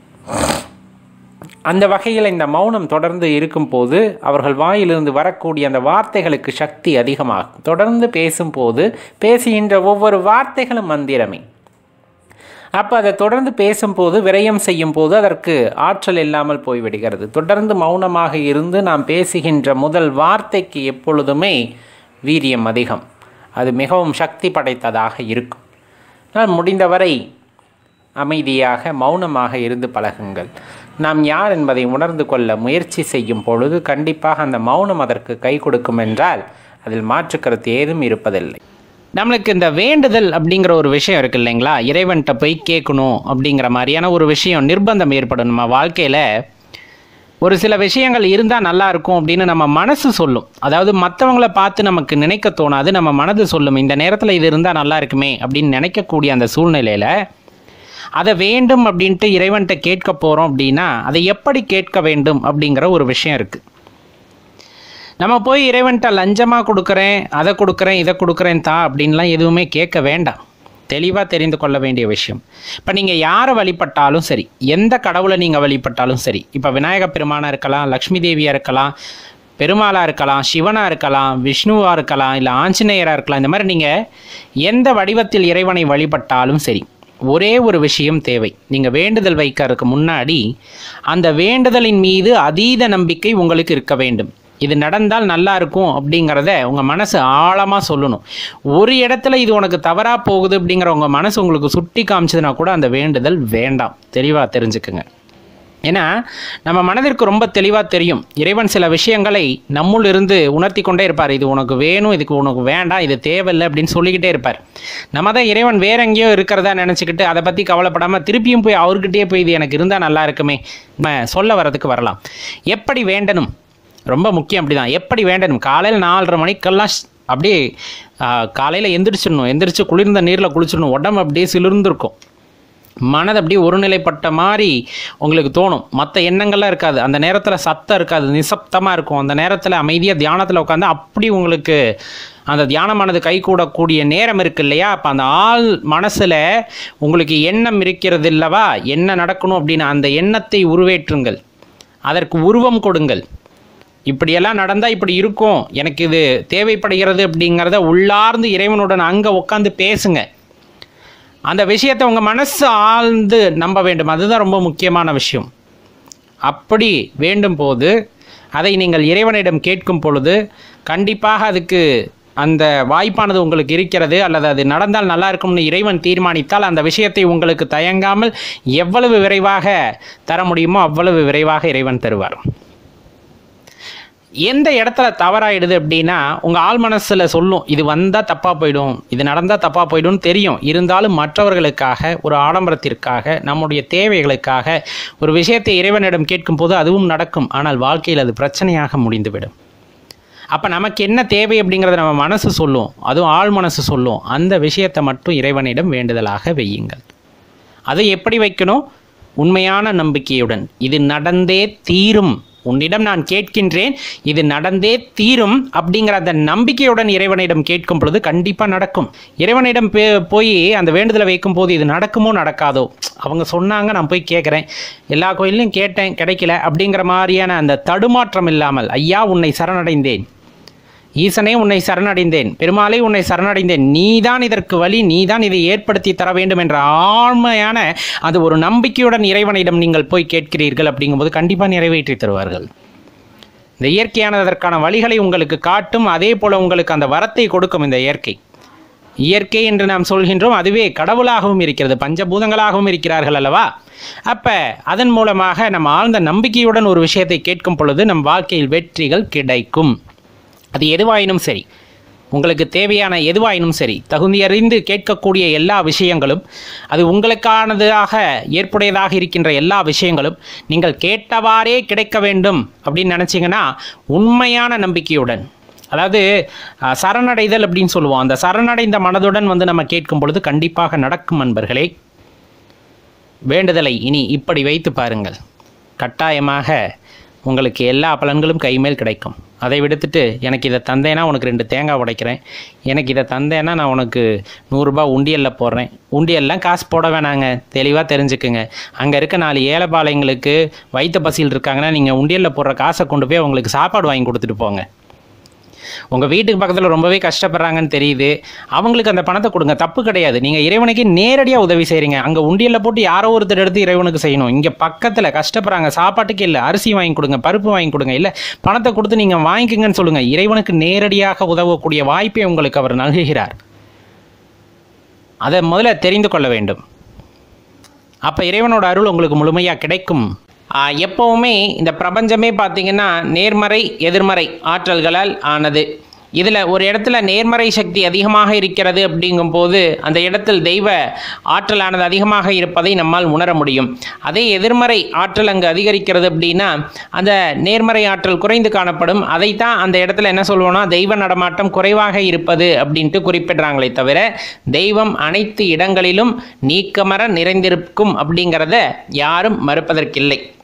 அந்த வகையில் இந்த மௌனம் தொடர்ந்து இருக்கும்போது அவர்கள் வாயிலிருந்து வரக்கூடிய அந்த வார்த்தைகளுக்கு சக்தி அதிகமாகும் தொடர்ந்து பேசும்போது பேசுகின்ற ஒவ்வொரு வார்த்தைகளும் மந்திரமே அப்போ அதை தொடர்ந்து பேசும்போது விரயம் செய்யும் போது அதற்கு ஆற்றல் இல்லாமல் போய்விடுகிறது தொடர்ந்து மௌனமாக இருந்து நாம் பேசுகின்ற முதல் வார்த்தைக்கு எப்பொழுதுமே வீரியம் அதிகம் அது மிகவும் சக்தி படைத்ததாக இருக்கும் ஆனால் முடிந்தவரை அமைதியாக மௌனமாக இருந்து பழகுங்கள் நாம் யார் என்பதை உணர்ந்து கொள்ள முயற்சி செய்யும் பொழுது கண்டிப்பாக அந்த மௌனம் அதற்கு கை கொடுக்கும் என்றால் அதில் மாற்று கருத்து ஏதும் இருப்பதில்லை நம்மளுக்கு இந்த வேண்டுதல் அப்படிங்கிற ஒரு விஷயம் இருக்கு இல்லைங்களா இறைவன்கிட்ட போய் கேட்கணும் அப்படிங்கிற மாதிரியான ஒரு விஷயம் நிர்பந்தம் ஏற்படும் நம்ம வாழ்க்கையில் ஒரு சில விஷயங்கள் இருந்தால் நல்லா இருக்கும் அப்படின்னு நம்ம மனசு சொல்லும் அதாவது மற்றவங்கள பார்த்து நமக்கு நினைக்க தோணாது நம்ம மனது சொல்லும் இந்த நேரத்தில் இது இருந்தால் நல்லா இருக்குமே அப்படின்னு நினைக்கக்கூடிய அந்த சூழ்நிலையில் அதை வேண்டும் அப்படின்ட்டு இறைவன்கிட்ட கேட்க போகிறோம் அப்படின்னா அதை எப்படி கேட்க வேண்டும் அப்படிங்கிற ஒரு விஷயம் இருக்குது நம்ம போய் இறைவன்கிட்ட லஞ்சமாக கொடுக்குறேன் அதை கொடுக்குறேன் இதை கொடுக்குறேன் தா அப்படின்லாம் எதுவுமே கேட்க வேண்டாம் தெளிவாக தெரிந்து கொள்ள வேண்டிய விஷயம் இப்போ நீங்கள் யாரை வழிபட்டாலும் சரி எந்த கடவுளை நீங்கள் வழிபட்டாலும் சரி இப்போ விநாயக பெருமானாக இருக்கலாம் லக்ஷ்மி தேவியாக இருக்கலாம் பெருமாளாக இருக்கலாம் சிவனாக இருக்கலாம் விஷ்ணுவாக இருக்கலாம் இல்லை ஆஞ்சநேயராக இருக்கலாம் இந்த மாதிரி நீங்கள் எந்த வடிவத்தில் இறைவனை வழிபட்டாலும் சரி ஒரே ஒரு விஷயம் தேவை நீங்கள் வேண்டுதல் வைக்கிறதுக்கு முன்னாடி அந்த வேண்டுதலின் மீது அதீத நம்பிக்கை உங்களுக்கு இருக்க வேண்டும் இது நடந்தால் நல்லா இருக்கும் அப்படிங்கிறத உங்கள் மனசு ஆழமாக சொல்லணும் ஒரு இடத்துல இது உனக்கு தவறாக போகுது அப்படிங்கிற உங்கள் மனசு உங்களுக்கு சுட்டி காமிச்சதுன்னா கூட அந்த வேண்டுதல் வேண்டாம் தெளிவாக தெரிஞ்சுக்குங்க ஏன்னா நம்ம மனதிற்கு ரொம்ப தெளிவாக தெரியும் இறைவன் சில விஷயங்களை நம்முள் இருந்து உணர்த்தி கொண்டே இருப்பார் இது உனக்கு வேணும் இதுக்கு உனக்கு வேண்டாம் இது தேவையில்லை அப்படின்னு சொல்லிக்கிட்டே இருப்பார் நம்ம தான் இறைவன் வேற எங்கேயோ இருக்கிறதா நினச்சிக்கிட்டு அதை பற்றி கவலைப்படாமல் திருப்பியும் போய் அவர்கிட்டயே போய் இது எனக்கு இருந்தால் நல்லா இருக்குமே நம்ம சொல்ல வரதுக்கு வரலாம் எப்படி வேண்டணும் ரொம்ப முக்கியம் அப்படிதான் எப்படி வேண்டணும் காலையில் நாலரை மணிக்கெல்லாம் ஷ்- அப்படியே காலையில் எந்திரிச்சிடணும் எந்திரிச்சு குளிர்ந்த நீரில் குளிச்சிடணும் உடம்பு அப்படியே சிலிர்ந்திருக்கும் மனது அப்படியே ஒருநிலைப்பட்ட மாதிரி உங்களுக்கு தோணும் மற்ற எண்ணங்கள்லாம் இருக்காது அந்த நேரத்தில் சத்தம் இருக்காது நிசப்தமாக இருக்கும் அந்த நேரத்தில் அமைதியாக தியானத்தில் உட்காந்து அப்படி உங்களுக்கு அந்த தியானமானது கைகூடக்கூடிய நேரம் இருக்கு இல்லையா அப்போ அந்த ஆள் மனசில் உங்களுக்கு எண்ணம் இருக்கிறது இல்லவா என்ன நடக்கணும் அப்படின்னு அந்த எண்ணத்தை உருவேற்றுங்கள் அதற்கு உருவம் கொடுங்கள் இப்படியெல்லாம் நடந்தால் இப்படி இருக்கும் எனக்கு இது தேவைப்படுகிறது அப்படிங்கிறத உள்ளார்ந்து இறைவனுடன் அங்கே உட்காந்து பேசுங்க அந்த விஷயத்தை உங்கள் மனசு ஆழ்ந்து நம்ப வேண்டும் அதுதான் ரொம்ப முக்கியமான விஷயம் அப்படி வேண்டும் போது அதை நீங்கள் இறைவனிடம் கேட்கும் பொழுது கண்டிப்பாக அதுக்கு அந்த வாய்ப்பானது உங்களுக்கு இருக்கிறது அல்லது அது நடந்தால் நல்லா இருக்கும்னு இறைவன் தீர்மானித்தால் அந்த விஷயத்தை உங்களுக்கு தயங்காமல் எவ்வளவு விரைவாக தர முடியுமோ அவ்வளவு விரைவாக இறைவன் தருவார் எந்த இடத்துல தவறாயிடுது அப்படின்னா உங்கள் ஆள் மனசில் சொல்லும் இது வந்தால் தப்பாக போயிடும் இது நடந்தால் தப்பாக போயிடும்னு தெரியும் இருந்தாலும் மற்றவர்களுக்காக ஒரு ஆடம்பரத்திற்காக நம்முடைய தேவைகளுக்காக ஒரு விஷயத்தை இறைவனிடம் கேட்கும்போது அதுவும் நடக்கும் ஆனால் வாழ்க்கையில் அது பிரச்சனையாக முடிந்துவிடும் அப்போ நமக்கு என்ன தேவை அப்படிங்கிறத நம்ம மனசு சொல்லும் அதுவும் ஆள் மனசு சொல்லும் அந்த விஷயத்தை மட்டும் இறைவனிடம் வேண்டுதலாக வையுங்கள் அதை எப்படி வைக்கணும் உண்மையான நம்பிக்கையுடன் இது நடந்தே தீரும் உன்னிடம் நான் கேட்கின்றேன் இது நடந்தே தீரும் அப்படிங்கிற அந்த நம்பிக்கையுடன் இறைவனிடம் கேட்கும் பொழுது கண்டிப்பாக நடக்கும் இறைவனிடம் பே- போய் அந்த வேண்டுதலை வைக்கும் போது இது நடக்குமோ நடக்காதோ அவங்க சொன்னாங்க நான் போய் கேட்குறேன் எல்லா கோயிலையும் கேட்டேன் கிடைக்கல அப்படிங்கிற மாதிரியான அந்த தடுமாற்றம் இல்லாமல் ஐயா உன்னை சரணடைந்தேன் ஈசனே உன்னை சரணடைந்தேன் பெருமாளே உன்னை சரணடைந்தேன் நீதான் இதற்கு வழி நீதான் இதை ஏற்படுத்தி தர வேண்டும் என்ற ஆழ்மையான அது ஒரு நம்பிக்கையுடன் இறைவனிடம் நீங்கள் போய் கேட்கிறீர்கள் அப்படிங்கும்போது கண்டிப்பாக நிறைவேற்றி தருவார்கள் இந்த இயற்கையானது அதற்கான வழிகளை உங்களுக்கு காட்டும் அதே போல உங்களுக்கு அந்த வரத்தை கொடுக்கும் இந்த இயற்கை இயற்கை என்று நாம் சொல்கின்றோம் அதுவே கடவுளாகவும் இருக்கிறது பஞ்சபூதங்களாகவும் இருக்கிறார்கள் அல்லவா அப்ப அதன் மூலமாக நம்ம ஆழ்ந்த நம்பிக்கையுடன் ஒரு விஷயத்தை கேட்கும் பொழுது நம் வாழ்க்கையில் வெற்றிகள் கிடைக்கும் அது எதுவாயினும் சரி உங்களுக்கு தேவையான எதுவாயினும் சரி தகுதியறிந்து கேட்கக்கூடிய எல்லா விஷயங்களும் அது உங்களுக்கானதாக ஏற்புடையதாக இருக்கின்ற எல்லா விஷயங்களும் நீங்கள் கேட்டவாறே கிடைக்க வேண்டும் அப்படின்னு நினச்சிங்கன்னா உண்மையான நம்பிக்கையுடன் அதாவது அஹ், சரணடைதல் அப்படின்னு சொல்லுவோம் அந்த சரணடைந்த மனதுடன் வந்து நம்ம கேட்கும் பொழுது கண்டிப்பாக நடக்கும் நண்பர்களே வேண்டுதலை இனி இப்படி வைத்து பாருங்கள் கட்டாயமாக உங்களுக்கு எல்லா பலன்களும் கைமேல் கிடைக்கும் அதை விடுத்துட்டு எனக்கு இதை தந்தேன்னா உனக்கு ரெண்டு தேங்காய் உடைக்கிறேன் எனக்கு இதை தந்தேன்னா நான் உனக்கு நூறுரூபா உண்டியலில் போடுறேன் உண்டியல்லாம் காசு போட வேணாங்க தெளிவாக தெரிஞ்சுக்குங்க அங்கே இருக்க நாலு ஏழைப்பாளையங்களுக்கு வயிற்று பசியில் இருக்காங்கன்னா நீங்கள் உண்டியலில் போடுற காசை கொண்டு போய் அவங்களுக்கு சாப்பாடு வாங்கி கொடுத்துட்டு போங்க உங்கள் வீட்டுக்கு பக்கத்தில் ரொம்பவே கஷ்டப்படுறாங்கன்னு தெரியுது அவங்களுக்கு அந்த பணத்தை கொடுங்க தப்பு கிடையாது நீங்கள் இறைவனுக்கு நேரடியாக உதவி செய்கிறீங்க அங்கே உண்டியலில் போட்டு யாரோ ஒருத்தர் எடுத்து இறைவனுக்கு செய்யணும் இங்கே பக்கத்தில் கஷ்டப்படுறாங்க சாப்பாட்டுக்கு இல்லை அரிசி வாங்கி கொடுங்க பருப்பு வாங்கி கொடுங்க இல்லை பணத்தை கொடுத்து நீங்கள் வாங்கிக்கங்கன்னு சொல்லுங்கள் இறைவனுக்கு நேரடியாக உதவக்கூடிய வாய்ப்பை உங்களுக்கு அவர் நல்குகிறார் அதை முதல்ல தெரிந்து கொள்ள வேண்டும் அப்போ இறைவனோட அருள் உங்களுக்கு முழுமையாக கிடைக்கும் ஆ, எப்பவுமே இந்த பிரபஞ்சமே பார்த்தீங்கன்னா நேர்மறை எதிர்மறை ஆற்றல்களால் ஆனது இதில் ஒரு இடத்துல நேர்மறை சக்தி அதிகமாக இருக்கிறது அப்படிங்கும்போது அந்த இடத்தில் தெய்வ ஆற்றலானது அதிகமாக இருப்பதை நம்மால் உணர முடியும் அதே எதிர்மறை ஆற்றல் அங்கு அதிகரிக்கிறது அப்படின்னா அந்த நேர்மறை ஆற்றல் குறைந்து காணப்படும் அதைத்தான் அந்த இடத்துல என்ன சொல்லுவோம்னா தெய்வ நடமாட்டம் குறைவாக இருப்பது அப்படின்ட்டு குறிப்பிடுறாங்களே தவிர தெய்வம் அனைத்து இடங்களிலும் நீக்கமர நிறைந்திருக்கும் அப்படிங்கிறத யாரும் மறுப்பதற்கில்லை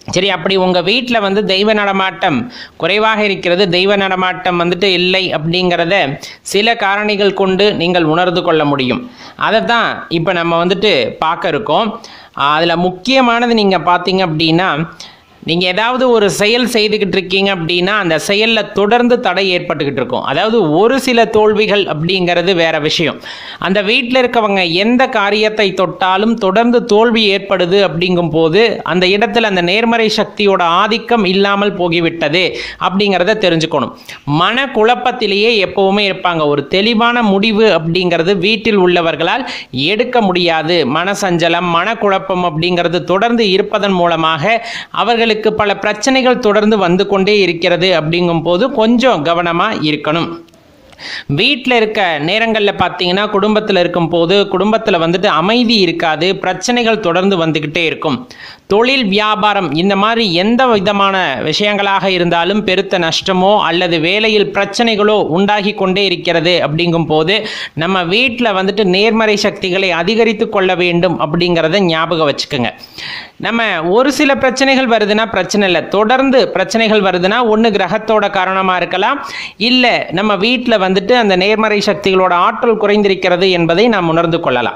சரி அப்படி உங்கள் வீட்டில் வந்து தெய்வ நடமாட்டம் குறைவாக இருக்கிறது தெய்வ நடமாட்டம் வந்துட்டு இல்லை அப்படிங்கிறத சில காரணிகள் கொண்டு நீங்கள் உணர்ந்து கொள்ள முடியும் அதை தான் இப்போ நம்ம வந்துட்டு பார்க்க இருக்கோம் அதில் முக்கியமானது நீங்கள் பார்த்தீங்க அப்படின்னா நீங்கள் ஏதாவது ஒரு செயல் செய்துக்கிட்டு இருக்கீங்க அப்படின்னா அந்த செயலில் தொடர்ந்து தடை ஏற்பட்டுக்கிட்டு இருக்கும் அதாவது ஒரு சில தோல்விகள் அப்படிங்கிறது வேற விஷயம் அந்த வீட்டில் இருக்கவங்க எந்த காரியத்தை தொட்டாலும் தொடர்ந்து தோல்வி ஏற்படுது அப்படிங்கும் போது அந்த இடத்துல அந்த நேர்மறை சக்தியோட ஆதிக்கம் இல்லாமல் போகிவிட்டது அப்படிங்கிறத தெரிஞ்சுக்கணும் மன குழப்பத்திலேயே எப்பவுமே இருப்பாங்க ஒரு தெளிவான முடிவு அப்படிங்கிறது வீட்டில் உள்ளவர்களால் எடுக்க முடியாது மனசஞ்சலம் மனக்குழப்பம் அப்படிங்கிறது தொடர்ந்து இருப்பதன் மூலமாக அவர்களுக்கு பல பிரச்சனைகள் தொடர்ந்து வந்து கொண்டே இருக்கிறது அப்படிங்கும் போது கொஞ்சம் கவனமாக இருக்கணும் வீட்டில் இருக்க நேரங்களில் பார்த்தீங்கன்னா குடும்பத்தில் இருக்கும் போது குடும்பத்தில் வந்துட்டு அமைதி இருக்காது பிரச்சனைகள் தொடர்ந்து வந்துக்கிட்டே இருக்கும் தொழில் வியாபாரம் இந்த மாதிரி எந்த விதமான விஷயங்களாக இருந்தாலும் பெருத்த நஷ்டமோ அல்லது வேலையில் பிரச்சனைகளோ உண்டாகி கொண்டே இருக்கிறது அப்படிங்கும் போது நம்ம வீட்டில் வந்துட்டு நேர்மறை சக்திகளை அதிகரித்து கொள்ள வேண்டும் அப்படிங்கிறத ஞாபகம் வச்சுக்கோங்க நம்ம ஒரு சில பிரச்சனைகள் வருதுன்னா பிரச்சனை இல்லை தொடர்ந்து பிரச்சனைகள் வருதுன்னா ஒன்று கிரகத்தோட காரணமாக இருக்கலாம் இல்லை நம்ம வீட்டில் வந்துட்டு அந்த நேர்மறை சக்திகளோட ஆற்றல் குறைந்திருக்கிறது என்பதை நாம் உணர்ந்து கொள்ளலாம்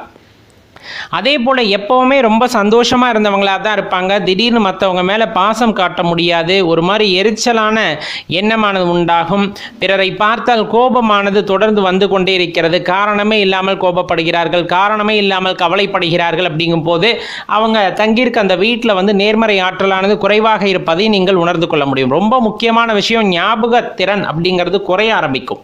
அதே போல் எப்போவுமே ரொம்ப சந்தோஷமாக இருந்தவங்களாக தான் இருப்பாங்க திடீர்னு மற்றவங்க மேலே பாசம் காட்ட முடியாது ஒரு மாதிரி எரிச்சலான எண்ணமானது உண்டாகும் பிறரை பார்த்தால் கோபமானது தொடர்ந்து வந்து கொண்டே இருக்கிறது காரணமே இல்லாமல் கோபப்படுகிறார்கள் காரணமே இல்லாமல் கவலைப்படுகிறார்கள் அப்படிங்கும் போது அவங்க தங்கியிருக்க அந்த வீட்டில் வந்து நேர்மறை ஆற்றலானது குறைவாக இருப்பதை நீங்கள் உணர்ந்து கொள்ள முடியும் ரொம்ப முக்கியமான விஷயம் ஞாபக திறன் அப்படிங்கிறது குறைய ஆரம்பிக்கும்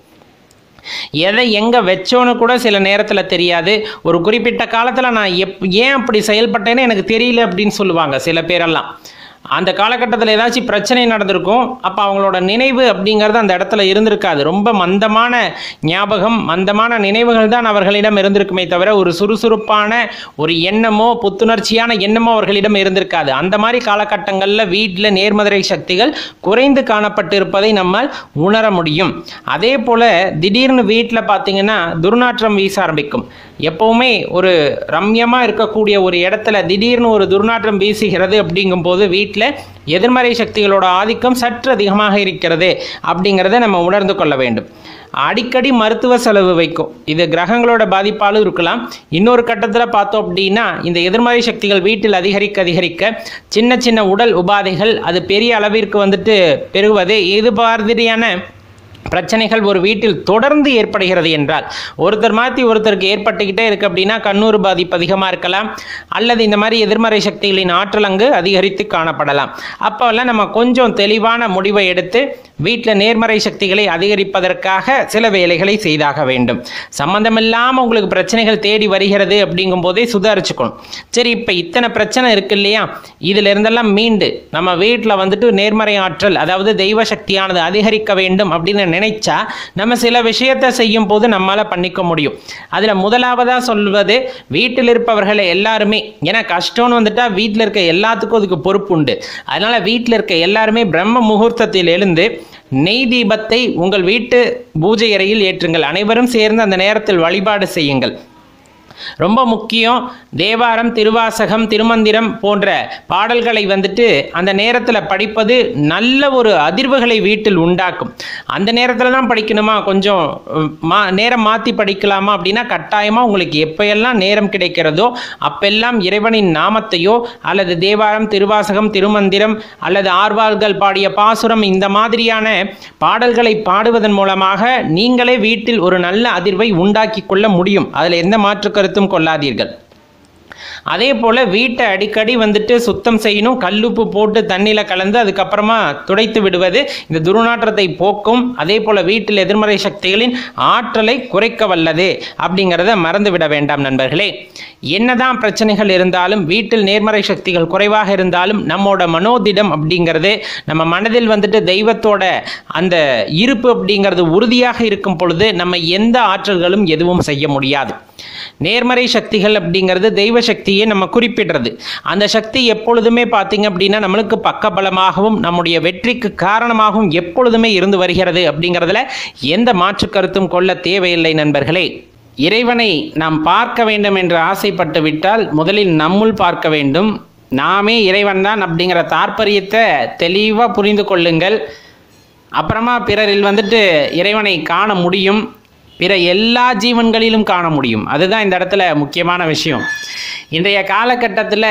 எதை எங்கே வச்சோன்னு கூட சில நேரத்தில் தெரியாது ஒரு குறிப்பிட்ட காலத்தில் நான் எப் ஏன் அப்படி செயல்பட்டேன்னு எனக்கு தெரியல அப்படின்னு சொல்லுவாங்க சில பேரெல்லாம் அந்த காலகட்டத்தில் ஏதாச்சும் பிரச்சனை நடந்திருக்கும் அப்போ அவங்களோட நினைவு அப்படிங்கிறது அந்த இடத்துல இருந்திருக்காது ரொம்ப மந்தமான ஞாபகம் மந்தமான நினைவுகள் தான் அவர்களிடம் இருந்திருக்குமே தவிர ஒரு சுறுசுறுப்பான ஒரு எண்ணமோ புத்துணர்ச்சியான எண்ணமோ அவர்களிடம் இருந்திருக்காது அந்த மாதிரி காலகட்டங்களில் வீட்டில் நேர்மறை சக்திகள் குறைந்து காணப்பட்டு இருப்பதை நம்மால் உணர முடியும் அதே போல் திடீர்னு வீட்டில் பார்த்தீங்கன்னா துர்நாற்றம் வீச ஆரம்பிக்கும் எப்பவுமே ஒரு ரம்யமாக இருக்கக்கூடிய ஒரு இடத்துல திடீர்னு ஒரு துர்நாற்றம் வீசுகிறது அப்படிங்கும்போது வீட்டில் எதிர்மறை சக்திகளோட ஆதிக்கம் சற்று அதிகமாக இருக்கிறது அப்படிங்கிறத நம்ம உணர்ந்து கொள்ள வேண்டும் அடிக்கடி மருத்துவ செலவு வைக்கும் இது கிரகங்களோட பாதிப்பாலும் இருக்கலாம் இன்னொரு கட்டத்தில் பார்த்தோம் அப்படின்னா இந்த எதிர்மறை சக்திகள் வீட்டில் அதிகரிக்க அதிகரிக்க சின்ன சின்ன உடல் உபாதைகள் அது பெரிய அளவிற்கு வந்துட்டு பெறுவது இது மாதிரியான பிரச்சனைகள் ஒரு வீட்டில் தொடர்ந்து ஏற்படுகிறது என்றால் ஒருத்தர் மாற்றி ஒருத்தருக்கு ஏற்பட்டுக்கிட்டே இருக்கு அப்படின்னா கண்ணூர் பாதிப்பு அதிகமாக இருக்கலாம் அல்லது இந்த மாதிரி எதிர்மறை சக்திகளின் ஆற்றல் அங்கு அதிகரித்து காணப்படலாம் அப்போல்லாம் நம்ம கொஞ்சம் தெளிவான முடிவை எடுத்து வீட்டில் நேர்மறை சக்திகளை அதிகரிப்பதற்காக சில வேலைகளை செய்தாக வேண்டும் சம்பந்தமில்லாமல் உங்களுக்கு பிரச்சனைகள் தேடி வருகிறது அப்படிங்கும் போதே சுதாரிச்சுக்கணும் சரி இப்போ இத்தனை பிரச்சனை இருக்கு இல்லையா இதுல இருந்தெல்லாம் மீண்டு நம்ம வீட்டில் வந்துட்டு நேர்மறை ஆற்றல் அதாவது தெய்வ சக்தியானது அதிகரிக்க வேண்டும் அப்படின்னு நினைச்சா நம்ம சில விஷயத்தை செய்யும் போது நம்மளால பண்ணிக்க முடியும் அதில் முதலாவதா சொல்வது வீட்டில் இருப்பவர்களை எல்லாருமே ஏன்னா கஷ்டம்னு வந்துட்டா வீட்டில் இருக்க எல்லாத்துக்கும் அதுக்கு பொறுப்பு உண்டு அதனால வீட்டில் இருக்க எல்லாருமே பிரம்ம முகூர்த்தத்தில் எழுந்து நெய் தீபத்தை உங்கள் வீட்டு பூஜை அறையில் ஏற்றுங்கள் அனைவரும் சேர்ந்து அந்த நேரத்தில் வழிபாடு செய்யுங்கள் ரொம்ப முக்கியம் தேவாரம் திருவாசகம் திருமந்திரம் போன்ற பாடல்களை வந்துட்டு அந்த நேரத்தில் படிப்பது நல்ல ஒரு அதிர்வுகளை வீட்டில் உண்டாக்கும் அந்த நேரத்தில் தான் படிக்கணுமா கொஞ்சம் உம், மா நேரம் மாற்றி படிக்கலாமா அப்படின்னா கட்டாயமாக உங்களுக்கு எப்போயெல்லாம் நேரம் கிடைக்கிறதோ அப்பெல்லாம் இறைவனின் நாமத்தையோ அல்லது தேவாரம் திருவாசகம் திருமந்திரம் அல்லது ஆர்வார்கள் பாடிய பாசுரம் இந்த மாதிரியான பாடல்களை பாடுவதன் மூலமாக நீங்களே வீட்டில் ஒரு நல்ல அதிர்வை உண்டாக்கி கொள்ள முடியும் அதில் எந்த மாற்று கருத்தும் கொள்ளாதீர்கள் அதே போல் வீட்டை அடிக்கடி வந்துட்டு சுத்தம் செய்யணும் கல்லுப்பு போட்டு தண்ணியில் கலந்து அதுக்கப்புறமா துடைத்து விடுவது இந்த துர்நாற்றத்தை போக்கும் அதே போல் வீட்டில் எதிர்மறை சக்திகளின் ஆற்றலை குறைக்க வல்லது அப்படிங்கிறத மறந்து விட வேண்டாம் நண்பர்களே என்னதான் பிரச்சனைகள் இருந்தாலும் வீட்டில் நேர்மறை சக்திகள் குறைவாக இருந்தாலும் நம்மோட மனோதிடம் அப்படிங்கிறது நம்ம மனதில் வந்துட்டு தெய்வத்தோட அந்த இருப்பு அப்படிங்கிறது உறுதியாக இருக்கும் பொழுது நம்ம எந்த ஆற்றல்களும் எதுவும் செய்ய முடியாது நேர்மறை சக்திகள் அப்படிங்கிறது தெய்வ சக்தியை நம்ம குறிப்பிடுறது அந்த சக்தி எப்பொழுதுமே பார்த்தீங்க அப்படின்னா நம்மளுக்கு பக்கபலமாகவும் நம்முடைய வெற்றிக்கு காரணமாகவும் எப்பொழுதுமே இருந்து வருகிறது அப்படிங்கிறதுல எந்த மாற்று கருத்தும் கொள்ள தேவையில்லை நண்பர்களே இறைவனை நாம் பார்க்க வேண்டும் என்று ஆசைப்பட்டு விட்டால் முதலில் நம்முள் பார்க்க வேண்டும் நாமே இறைவன் தான் அப்படிங்கிற தாற்பயத்தை தெளிவாக புரிந்து கொள்ளுங்கள் அப்புறமா பிறரில் வந்துட்டு இறைவனை காண முடியும் பிற எல்லா ஜீவன்களிலும் காண முடியும் அதுதான் இந்த இடத்துல முக்கியமான விஷயம் இன்றைய காலகட்டத்தில்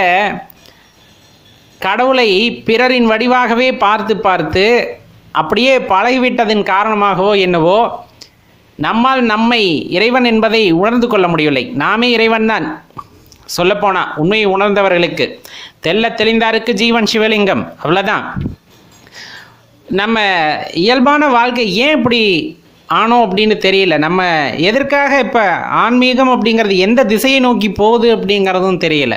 கடவுளை பிறரின் வடிவாகவே பார்த்து பார்த்து அப்படியே பழகிவிட்டதன் காரணமாகவோ என்னவோ நம்மால் நம்மை இறைவன் என்பதை உணர்ந்து கொள்ள முடியவில்லை நாமே இறைவன் தான் சொல்லப்போனா உண்மையை உணர்ந்தவர்களுக்கு தெல்ல தெளிந்தாருக்கு ஜீவன் சிவலிங்கம் அவ்வளோதான் நம்ம இயல்பான வாழ்க்கை ஏன் இப்படி ஆனோம் அப்படின்னு தெரியல நம்ம எதற்காக இப்போ ஆன்மீகம் அப்படிங்கிறது எந்த திசையை நோக்கி போகுது அப்படிங்கிறதும் தெரியல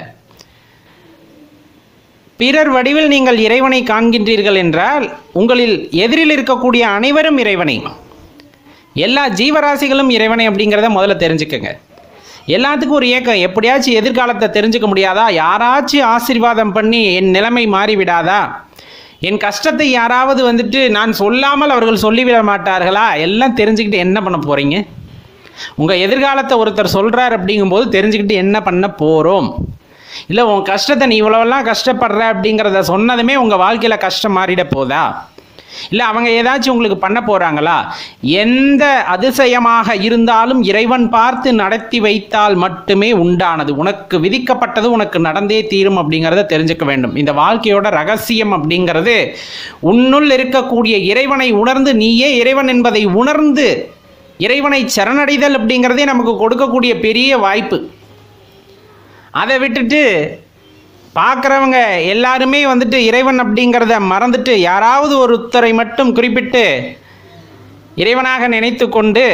பிறர் வடிவில் நீங்கள் இறைவனை காண்கின்றீர்கள் என்றால் உங்களில் எதிரில் இருக்கக்கூடிய அனைவரும் இறைவனை எல்லா ஜீவராசிகளும் இறைவனை அப்படிங்கிறத முதல்ல தெரிஞ்சுக்கங்க எல்லாத்துக்கும் ஒரு ஏக்கம் எப்படியாச்சும் எதிர்காலத்தை தெரிஞ்சுக்க முடியாதா யாராச்சும் ஆசீர்வாதம் பண்ணி என் நிலைமை மாறிவிடாதா என் கஷ்டத்தை யாராவது வந்துட்டு நான் சொல்லாமல் அவர்கள் சொல்லிவிட மாட்டார்களா எல்லாம் தெரிஞ்சுக்கிட்டு என்ன பண்ண போகிறீங்க உங்கள் எதிர்காலத்தை ஒருத்தர் சொல்கிறார் அப்படிங்கும்போது தெரிஞ்சுக்கிட்டு என்ன பண்ண போகிறோம் இல்லை உன் கஷ்டத்தை நீ இவ்வளோலாம் கஷ்டப்படுற அப்படிங்கிறத சொன்னதுமே உங்கள் வாழ்க்கையில் கஷ்டம் மாறிட போதா இல்லை அவங்க ஏதாச்சும் உங்களுக்கு பண்ண போகிறாங்களா எந்த அதிசயமாக இருந்தாலும் இறைவன் பார்த்து நடத்தி வைத்தால் மட்டுமே உண்டானது உனக்கு விதிக்கப்பட்டது உனக்கு நடந்தே தீரும் அப்படிங்கிறத தெரிஞ்சுக்க வேண்டும் இந்த வாழ்க்கையோட ரகசியம் அப்படிங்கிறது உன்னுள் இருக்கக்கூடிய இறைவனை உணர்ந்து நீயே இறைவன் என்பதை உணர்ந்து இறைவனை சரணடைதல் அப்படிங்கிறதே நமக்கு கொடுக்கக்கூடிய பெரிய வாய்ப்பு அதை விட்டுட்டு பார்க்குறவங்க எல்லாருமே வந்துட்டு இறைவன் அப்படிங்கிறத மறந்துட்டு யாராவது ஒருத்தரை மட்டும் குறிப்பிட்டு இறைவனாக நினைத்து கொண்டு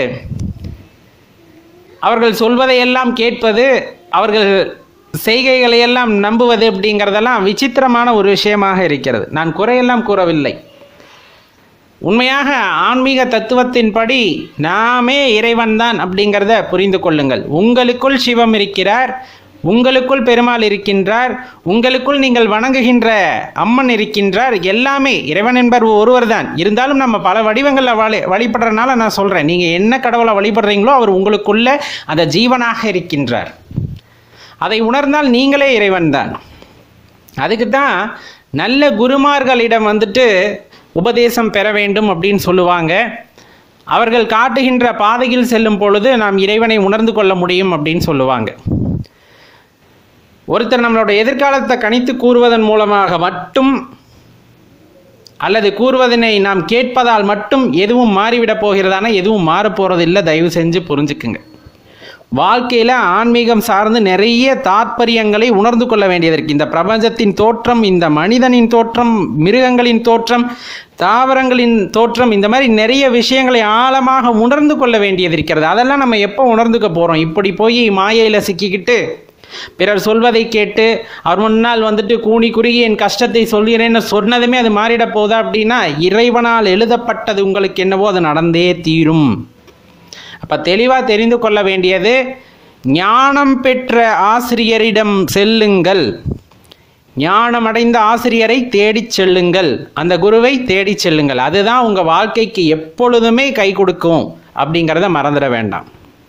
அவர்கள் சொல்வதையெல்லாம் கேட்பது அவர்கள் செய்கைகளை எல்லாம் நம்புவது அப்படிங்கிறதெல்லாம் விசித்திரமான ஒரு விஷயமாக இருக்கிறது நான் குறையெல்லாம் கூறவில்லை உண்மையாக ஆன்மீக தத்துவத்தின்படி நாமே இறைவன்தான் அப்படிங்கிறத புரிந்து கொள்ளுங்கள் உங்களுக்குள் சிவம் இருக்கிறார் உங்களுக்குள் பெருமாள் இருக்கின்றார் உங்களுக்குள் நீங்கள் வணங்குகின்ற அம்மன் இருக்கின்றார் எல்லாமே இறைவன் என்பவர் ஒருவர் தான் இருந்தாலும் நம்ம பல வடிவங்களில் வழி வழிபடுறதுனால நான் சொல்கிறேன் நீங்கள் என்ன கடவுளை வழிபடுறீங்களோ அவர் உங்களுக்குள்ள அந்த ஜீவனாக இருக்கின்றார் அதை உணர்ந்தால் நீங்களே இறைவன் தான் அதுக்கு தான் நல்ல குருமார்களிடம் வந்துட்டு உபதேசம் பெற வேண்டும் அப்படின்னு சொல்லுவாங்க அவர்கள் காட்டுகின்ற பாதையில் செல்லும் பொழுது நாம் இறைவனை உணர்ந்து கொள்ள முடியும் அப்படின்னு சொல்லுவாங்க ஒருத்தர் நம்மளோட எதிர்காலத்தை கணித்து கூறுவதன் மூலமாக மட்டும் அல்லது கூறுவதனை நாம் கேட்பதால் மட்டும் எதுவும் மாறிவிடப் போகிறதான எதுவும் மாறப்போகிறது இல்லை தயவு செஞ்சு புரிஞ்சுக்குங்க வாழ்க்கையில் ஆன்மீகம் சார்ந்து நிறைய தாற்பயங்களை உணர்ந்து கொள்ள வேண்டியதற்கு இந்த பிரபஞ்சத்தின் தோற்றம் இந்த மனிதனின் தோற்றம் மிருகங்களின் தோற்றம் தாவரங்களின் தோற்றம் இந்த மாதிரி நிறைய விஷயங்களை ஆழமாக உணர்ந்து கொள்ள வேண்டியது இருக்கிறது அதெல்லாம் நம்ம எப்போ உணர்ந்துக்க போகிறோம் இப்படி போய் மாயையில் சிக்கிக்கிட்டு பிறர் சொல்வதை கேட்டு அவர் முன்னால் வந்துட்டு கூனி குறுகி என் கஷ்டத்தை சொல்கிறேன்னு சொன்னதுமே அது மாறிட போதா அப்படின்னா இறைவனால் எழுதப்பட்டது உங்களுக்கு என்னவோ அது நடந்தே தீரும் அப்போ தெளிவாக தெரிந்து கொள்ள வேண்டியது ஞானம் பெற்ற ஆசிரியரிடம் செல்லுங்கள் ஞானம் அடைந்த ஆசிரியரை தேடிச் செல்லுங்கள் அந்த குருவை தேடிச் செல்லுங்கள் அதுதான் உங்கள் வாழ்க்கைக்கு எப்பொழுதுமே கை கொடுக்கும் அப்படிங்கிறத மறந்துட வேண்டாம்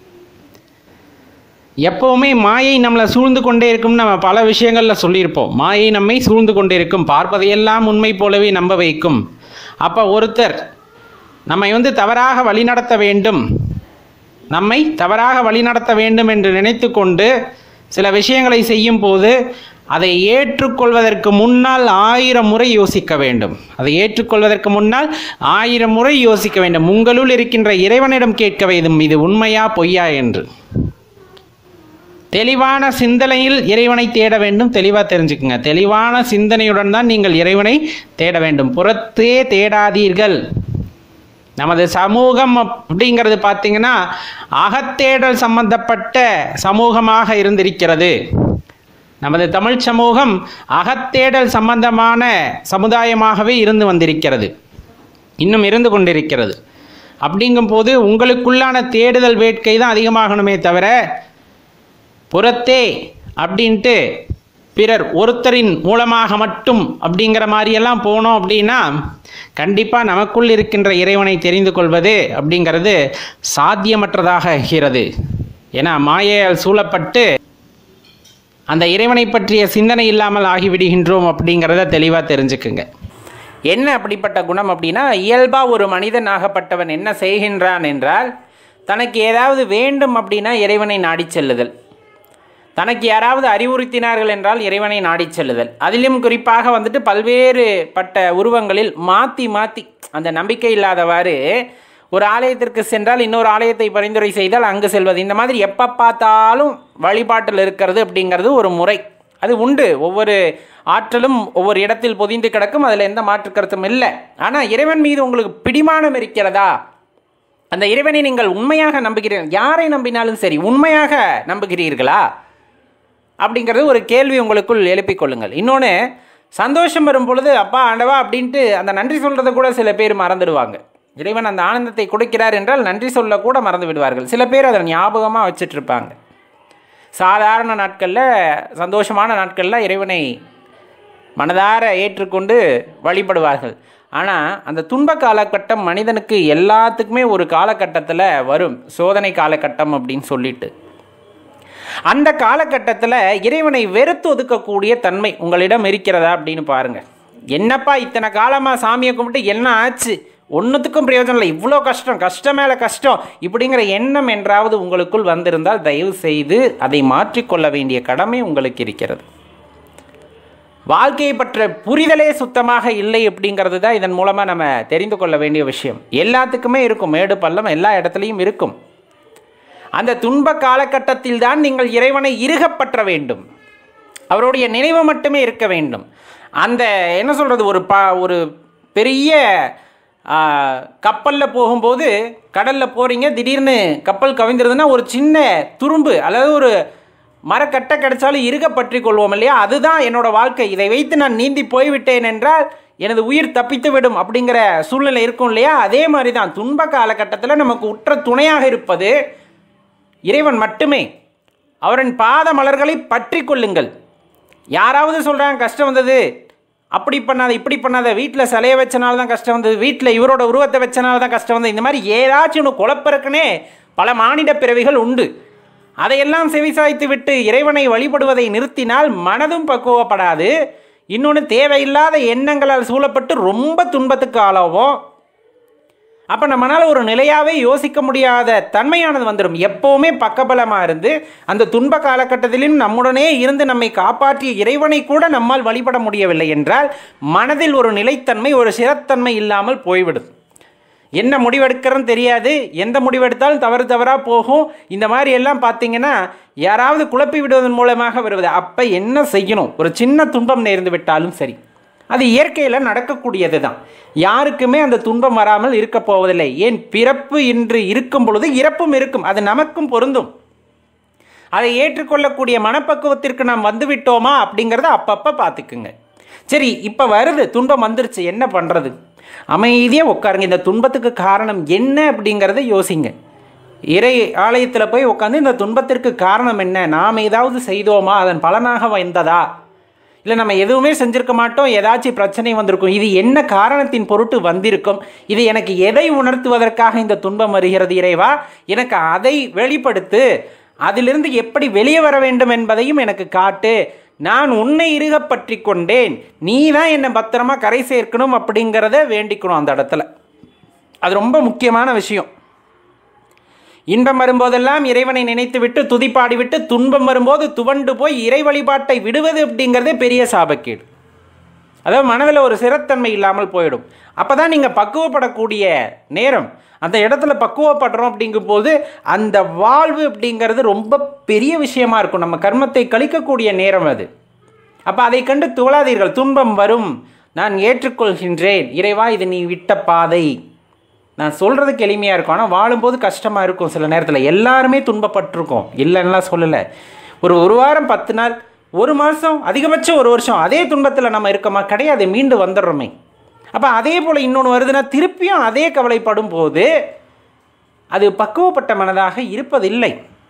எப்பவுமே மாயை நம்மளை சூழ்ந்து கொண்டே இருக்கும்னு நம்ம பல விஷயங்களில் சொல்லியிருப்போம் மாயை நம்மை சூழ்ந்து கொண்டே இருக்கும் பார்ப்பதையெல்லாம் உண்மை போலவே நம்ப வைக்கும் அப்போ ஒருத்தர் நம்மை வந்து தவறாக வழிநடத்த வேண்டும் நம்மை தவறாக வழிநடத்த வேண்டும் என்று நினைத்து கொண்டு சில விஷயங்களை செய்யும் போது அதை ஏற்றுக்கொள்வதற்கு முன்னால் ஆயிரம் முறை யோசிக்க வேண்டும் அதை ஏற்றுக்கொள்வதற்கு முன்னால் ஆயிரம் முறை யோசிக்க வேண்டும் உங்களுள் இருக்கின்ற இறைவனிடம் கேட்க வேண்டும் இது உண்மையா பொய்யா என்று தெளிவான சிந்தனையில் இறைவனை தேட வேண்டும் தெளிவாக தெரிஞ்சுக்குங்க தெளிவான சிந்தனையுடன் தான் நீங்கள் இறைவனை தேட வேண்டும் புறத்தே தேடாதீர்கள் நமது சமூகம் அப்படிங்கிறது பார்த்தீங்கன்னா அகத்தேடல் சம்பந்தப்பட்ட சமூகமாக இருந்திருக்கிறது நமது தமிழ் சமூகம் அகத்தேடல் சம்பந்தமான சமுதாயமாகவே இருந்து வந்திருக்கிறது இன்னும் இருந்து கொண்டிருக்கிறது அப்படிங்கும்போது உங்களுக்குள்ளான தேடுதல் வேட்கை தான் அதிகமாகணுமே தவிர புறத்தே அப்படின்ட்டு பிறர் ஒருத்தரின் மூலமாக மட்டும் அப்படிங்கிற மாதிரியெல்லாம் போனோம் அப்படின்னா கண்டிப்பாக நமக்குள் இருக்கின்ற இறைவனை தெரிந்து கொள்வது அப்படிங்கிறது சாத்தியமற்றதாக ஆகிறது ஏன்னா மாயையால் சூழப்பட்டு அந்த இறைவனை பற்றிய சிந்தனை இல்லாமல் ஆகிவிடுகின்றோம் அப்படிங்கிறத தெளிவாக தெரிஞ்சுக்குங்க என்ன அப்படிப்பட்ட குணம் அப்படின்னா இயல்பாக ஒரு மனிதன் ஆகப்பட்டவன் என்ன செய்கின்றான் என்றால் தனக்கு ஏதாவது வேண்டும் அப்படின்னா இறைவனை நாடிச் செல்லுதல் தனக்கு யாராவது அறிவுறுத்தினார்கள் என்றால் இறைவனை நாடிச் செல்லுதல் அதிலும் குறிப்பாக வந்துட்டு பல்வேறு பட்ட உருவங்களில் மாற்றி மாற்றி அந்த நம்பிக்கை இல்லாதவாறு ஒரு ஆலயத்திற்கு சென்றால் இன்னொரு ஆலயத்தை பரிந்துரை செய்தால் அங்கு செல்வது இந்த மாதிரி எப்போ பார்த்தாலும் வழிபாட்டில் இருக்கிறது அப்படிங்கிறது ஒரு முறை அது உண்டு ஒவ்வொரு ஆற்றலும் ஒவ்வொரு இடத்தில் பொதிந்து கிடக்கும் அதில் எந்த மாற்று கருத்தும் இல்லை ஆனால் இறைவன் மீது உங்களுக்கு பிடிமானம் இருக்கிறதா அந்த இறைவனை நீங்கள் உண்மையாக நம்புகிறீர்கள் யாரை நம்பினாலும் சரி உண்மையாக நம்புகிறீர்களா அப்படிங்கிறது ஒரு கேள்வி உங்களுக்குள் எழுப்பிக் கொள்ளுங்கள் இன்னொன்று சந்தோஷம் வரும் பொழுது அப்பா ஆண்டவா அப்படின்ட்டு அந்த நன்றி சொல்கிறத கூட சில பேர் மறந்துடுவாங்க இறைவன் அந்த ஆனந்தத்தை கொடுக்கிறார் என்றால் நன்றி சொல்ல கூட மறந்து விடுவார்கள் சில பேர் அதை ஞாபகமாக வச்சுட்டு இருப்பாங்க சாதாரண நாட்களில் சந்தோஷமான நாட்களில் இறைவனை மனதார ஏற்றுக்கொண்டு வழிபடுவார்கள் ஆனால் அந்த துன்ப காலகட்டம் மனிதனுக்கு எல்லாத்துக்குமே ஒரு காலகட்டத்தில் வரும் சோதனை காலகட்டம் அப்படின்னு சொல்லிட்டு அந்த காலகட்டத்தில் இறைவனை வெறுத்து ஒதுக்கக்கூடிய தன்மை உங்களிடம் இருக்கிறதா அப்படின்னு பாருங்கள் என்னப்பா இத்தனை காலமாக சாமியை கும்பிட்டு என்ன ஆச்சு ஒன்றுத்துக்கும் பிரயோஜனம் இல்லை இவ்வளோ கஷ்டம் கஷ்டம் மேலே கஷ்டம் இப்படிங்கிற எண்ணம் என்றாவது உங்களுக்குள் வந்திருந்தால் தயவு செய்து அதை மாற்றிக்கொள்ள வேண்டிய கடமை உங்களுக்கு இருக்கிறது வாழ்க்கையை பற்ற புரிதலே சுத்தமாக இல்லை அப்படிங்கிறது தான் இதன் மூலமாக நம்ம தெரிந்து கொள்ள வேண்டிய விஷயம் எல்லாத்துக்குமே இருக்கும் மேடு பள்ளம் எல்லா இடத்துலையும் இருக்கும் அந்த துன்ப காலகட்டத்தில் தான் நீங்கள் இறைவனை இறுகப்பற்ற வேண்டும் அவருடைய நினைவு மட்டுமே இருக்க வேண்டும் அந்த என்ன சொல்கிறது ஒரு பா ஒரு பெரிய கப்பலில் போகும்போது கடலில் போகிறீங்க திடீர்னு கப்பல் கவிழ்ந்துருதுன்னா ஒரு சின்ன துரும்பு அதாவது ஒரு மரக்கட்டை கிடைச்சாலும் இருக பற்றி கொள்வோம் இல்லையா அதுதான் என்னோட வாழ்க்கை இதை வைத்து நான் நீந்தி போய்விட்டேன் என்றால் எனது உயிர் தப்பித்து விடும் அப்படிங்கிற சூழ்நிலை இருக்கும் இல்லையா அதே மாதிரி தான் துன்ப காலகட்டத்தில் நமக்கு உற்ற துணையாக இருப்பது இறைவன் மட்டுமே அவரின் பாத மலர்களை பற்றி கொள்ளுங்கள் யாராவது சொல்கிறாங்க கஷ்டம் வந்தது அப்படி பண்ணாத இப்படி பண்ணாத வீட்டில் சிலையை வச்சனால தான் கஷ்டம் வந்தது வீட்டில் இவரோட உருவத்தை வச்சனால தான் கஷ்டம் வந்தது இந்த மாதிரி ஏதாச்சும் ஒன்று குழப்பறக்குனே பல மானிட பிறவிகள் உண்டு அதையெல்லாம் செவிசாய்த்து விட்டு இறைவனை வழிபடுவதை நிறுத்தினால் மனதும் பக்குவப்படாது இன்னொன்று தேவையில்லாத எண்ணங்களால் சூழப்பட்டு ரொம்ப துன்பத்துக்கு ஆளாவோம் அப்போ நம்மளால் ஒரு நிலையாகவே யோசிக்க முடியாத தன்மையானது வந்துடும் எப்போவுமே பக்கபலமாக இருந்து அந்த துன்ப காலகட்டத்திலும் நம்முடனே இருந்து நம்மை காப்பாற்றிய இறைவனை கூட நம்மால் வழிபட முடியவில்லை என்றால் மனதில் ஒரு நிலைத்தன்மை ஒரு சிறத்தன்மை இல்லாமல் போய்விடும் என்ன முடிவெடுக்கிறன்னு தெரியாது எந்த முடிவெடுத்தாலும் தவறு தவறாக போகும் இந்த மாதிரி எல்லாம் பார்த்தீங்கன்னா யாராவது குழப்பி விடுவதன் மூலமாக வருவது அப்போ என்ன செய்யணும் ஒரு சின்ன துன்பம் நேர்ந்து விட்டாலும் சரி அது இயற்கையில் நடக்கக்கூடியது தான் யாருக்குமே அந்த துன்பம் வராமல் இருக்க போவதில்லை ஏன் பிறப்பு இன்று இருக்கும் பொழுது இறப்பும் இருக்கும் அது நமக்கும் பொருந்தும் அதை ஏற்றுக்கொள்ளக்கூடிய மனப்பக்குவத்திற்கு நாம் வந்து விட்டோமா அப்படிங்கிறத அப்பப்போ பார்த்துக்குங்க சரி இப்போ வருது துன்பம் வந்துருச்சு என்ன பண்ணுறது அமைதியாக உட்காருங்க இந்த துன்பத்துக்கு காரணம் என்ன அப்படிங்கிறத யோசிங்க இறை ஆலயத்தில் போய் உட்காந்து இந்த துன்பத்திற்கு காரணம் என்ன நாம் ஏதாவது செய்தோமா அதன் பலனாக வந்ததா இல்லை நம்ம எதுவுமே செஞ்சிருக்க மாட்டோம் ஏதாச்சும் பிரச்சனை வந்திருக்கும் இது என்ன காரணத்தின் பொருட்டு வந்திருக்கும் இது எனக்கு எதை உணர்த்துவதற்காக இந்த துன்பம் வருகிறது இறைவா எனக்கு அதை வெளிப்படுத்து அதிலிருந்து எப்படி வெளியே வர வேண்டும் என்பதையும் எனக்கு காட்டு நான் உன்னை இறுக பற்றி கொண்டேன் நீ தான் என்னை பத்திரமா கரை சேர்க்கணும் அப்படிங்கிறத வேண்டிக்கணும் அந்த இடத்துல அது ரொம்ப முக்கியமான விஷயம் இன்பம் வரும்போதெல்லாம் இறைவனை நினைத்துவிட்டு துதிப்பாடிவிட்டு துன்பம் வரும்போது துவண்டு போய் இறை வழிபாட்டை விடுவது அப்படிங்கிறதே பெரிய சாபக்கேடு அதாவது மனதில் ஒரு சிறத்தன்மை இல்லாமல் போயிடும் அப்போ தான் நீங்கள் பக்குவப்படக்கூடிய நேரம் அந்த இடத்துல பக்குவப்படுறோம் அப்படிங்கும்போது அந்த வாழ்வு அப்படிங்கிறது ரொம்ப பெரிய விஷயமா இருக்கும் நம்ம கர்மத்தை கழிக்கக்கூடிய நேரம் அது அப்போ அதை கண்டு துவளாதீர்கள் துன்பம் வரும் நான் ஏற்றுக்கொள்கின்றேன் இறைவா இது நீ விட்ட பாதை நான் சொல்கிறதுக்கு எளிமையாக இருக்கும் ஆனால் வாழும்போது கஷ்டமாக இருக்கும் சில நேரத்தில் எல்லாருமே துன்பப்பட்டிருக்கோம் இல்லைன்னா சொல்லலை ஒரு ஒரு வாரம் பத்து நாள் ஒரு மாதம் அதிகபட்சம் ஒரு வருஷம் அதே துன்பத்தில் நம்ம இருக்கோமா கிடையாது மீண்டு வந்துடுறோமே அப்போ அதே போல் இன்னொன்று வருதுன்னா திருப்பியும் அதே கவலைப்படும் போது அது பக்குவப்பட்ட மனதாக இருப்பதில்லை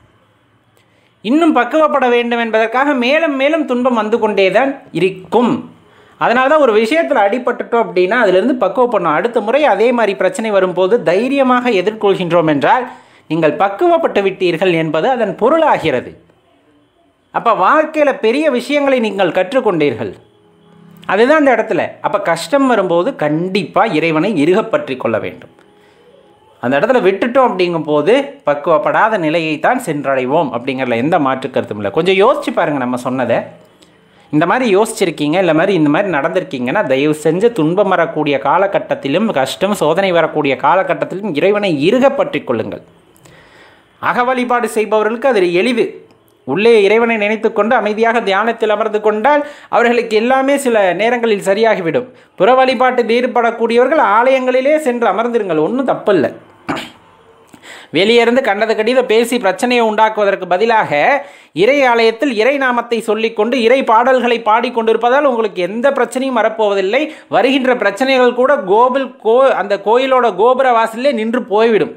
இன்னும் பக்குவப்பட வேண்டும் என்பதற்காக மேலும் மேலும் துன்பம் வந்து கொண்டே தான் இருக்கும் அதனால தான் ஒரு விஷயத்தில் அடிபட்டுட்டோம் அப்படின்னா அதிலிருந்து பக்குவப்படணும் அடுத்த முறை அதே மாதிரி பிரச்சனை வரும்போது தைரியமாக எதிர்கொள்கின்றோம் என்றால் நீங்கள் பக்குவப்பட்டு விட்டீர்கள் என்பது அதன் பொருளாகிறது அப்போ வாழ்க்கையில் பெரிய விஷயங்களை நீங்கள் கற்றுக்கொண்டீர்கள் அதுதான் அந்த இடத்துல அப்போ கஷ்டம் வரும்போது கண்டிப்பாக இறைவனை இறுகப்பற்றி கொள்ள வேண்டும் அந்த இடத்துல விட்டுட்டோம் அப்படிங்கும்போது பக்குவப்படாத நிலையை தான் சென்றடைவோம் அப்படிங்கிறதுல எந்த மாற்று கருத்தும் இல்லை கொஞ்சம் யோசிச்சு பாருங்கள் நம்ம சொன்னதை இந்த மாதிரி யோசிச்சிருக்கீங்க இல்லை மாதிரி இந்த மாதிரி நடந்திருக்கீங்கன்னா தயவு செஞ்சு துன்பம் வரக்கூடிய காலகட்டத்திலும் கஷ்டம் சோதனை வரக்கூடிய காலகட்டத்திலும் இறைவனை இறுகப்பற்றி கொள்ளுங்கள் அக வழிபாடு செய்பவர்களுக்கு அது எளிது உள்ளே இறைவனை நினைத்துக்கொண்டு அமைதியாக தியானத்தில் அமர்ந்து கொண்டால் அவர்களுக்கு எல்லாமே சில நேரங்களில் சரியாகிவிடும் புற வழிபாட்டில் ஈடுபடக்கூடியவர்கள் ஆலயங்களிலே சென்று அமர்ந்திருங்கள் ஒன்றும் தப்பில்லை வெளியே இருந்து கண்டது கடித பேசி பிரச்சனையை உண்டாக்குவதற்கு பதிலாக இறை ஆலயத்தில் இறை நாமத்தை சொல்லிக்கொண்டு இறை பாடல்களை பாடிக்கொண்டிருப்பதால் உங்களுக்கு எந்த பிரச்சனையும் வரப்போவதில்லை வருகின்ற பிரச்சனைகள் கூட கோவில் கோ அந்த கோயிலோட கோபுர வாசலிலே நின்று போய்விடும்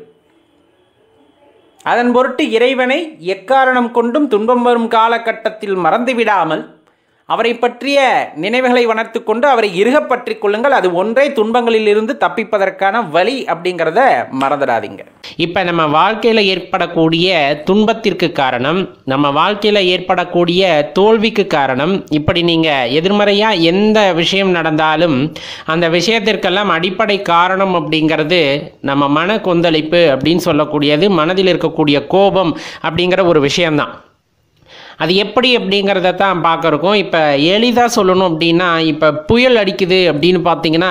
அதன் பொருட்டு இறைவனை எக்காரணம் கொண்டும் துன்பம் வரும் காலகட்டத்தில் மறந்துவிடாமல் அவரை பற்றிய நினைவுகளை வளர்த்து கொண்டு அவரை இறுகப் பற்றிக் கொள்ளுங்கள் அது ஒன்றே துன்பங்களில் இருந்து தப்பிப்பதற்கான வழி அப்படிங்கிறத மறந்துடாதீங்க இப்போ நம்ம வாழ்க்கையில் ஏற்படக்கூடிய துன்பத்திற்கு காரணம் நம்ம வாழ்க்கையில் ஏற்படக்கூடிய தோல்விக்கு காரணம் இப்படி நீங்கள் எதிர்மறையாக எந்த விஷயம் நடந்தாலும் அந்த விஷயத்திற்கெல்லாம் அடிப்படை காரணம் அப்படிங்கிறது நம்ம மன கொந்தளிப்பு அப்படின்னு சொல்லக்கூடியது மனதில் இருக்கக்கூடிய கோபம் அப்படிங்கிற ஒரு விஷயம்தான் அது எப்படி அப்படிங்கிறத தான் பார்க்குறோம் இப்போ எளிதாக சொல்லணும் அப்படின்னா இப்போ புயல் அடிக்குது அப்படின்னு பார்த்தீங்கன்னா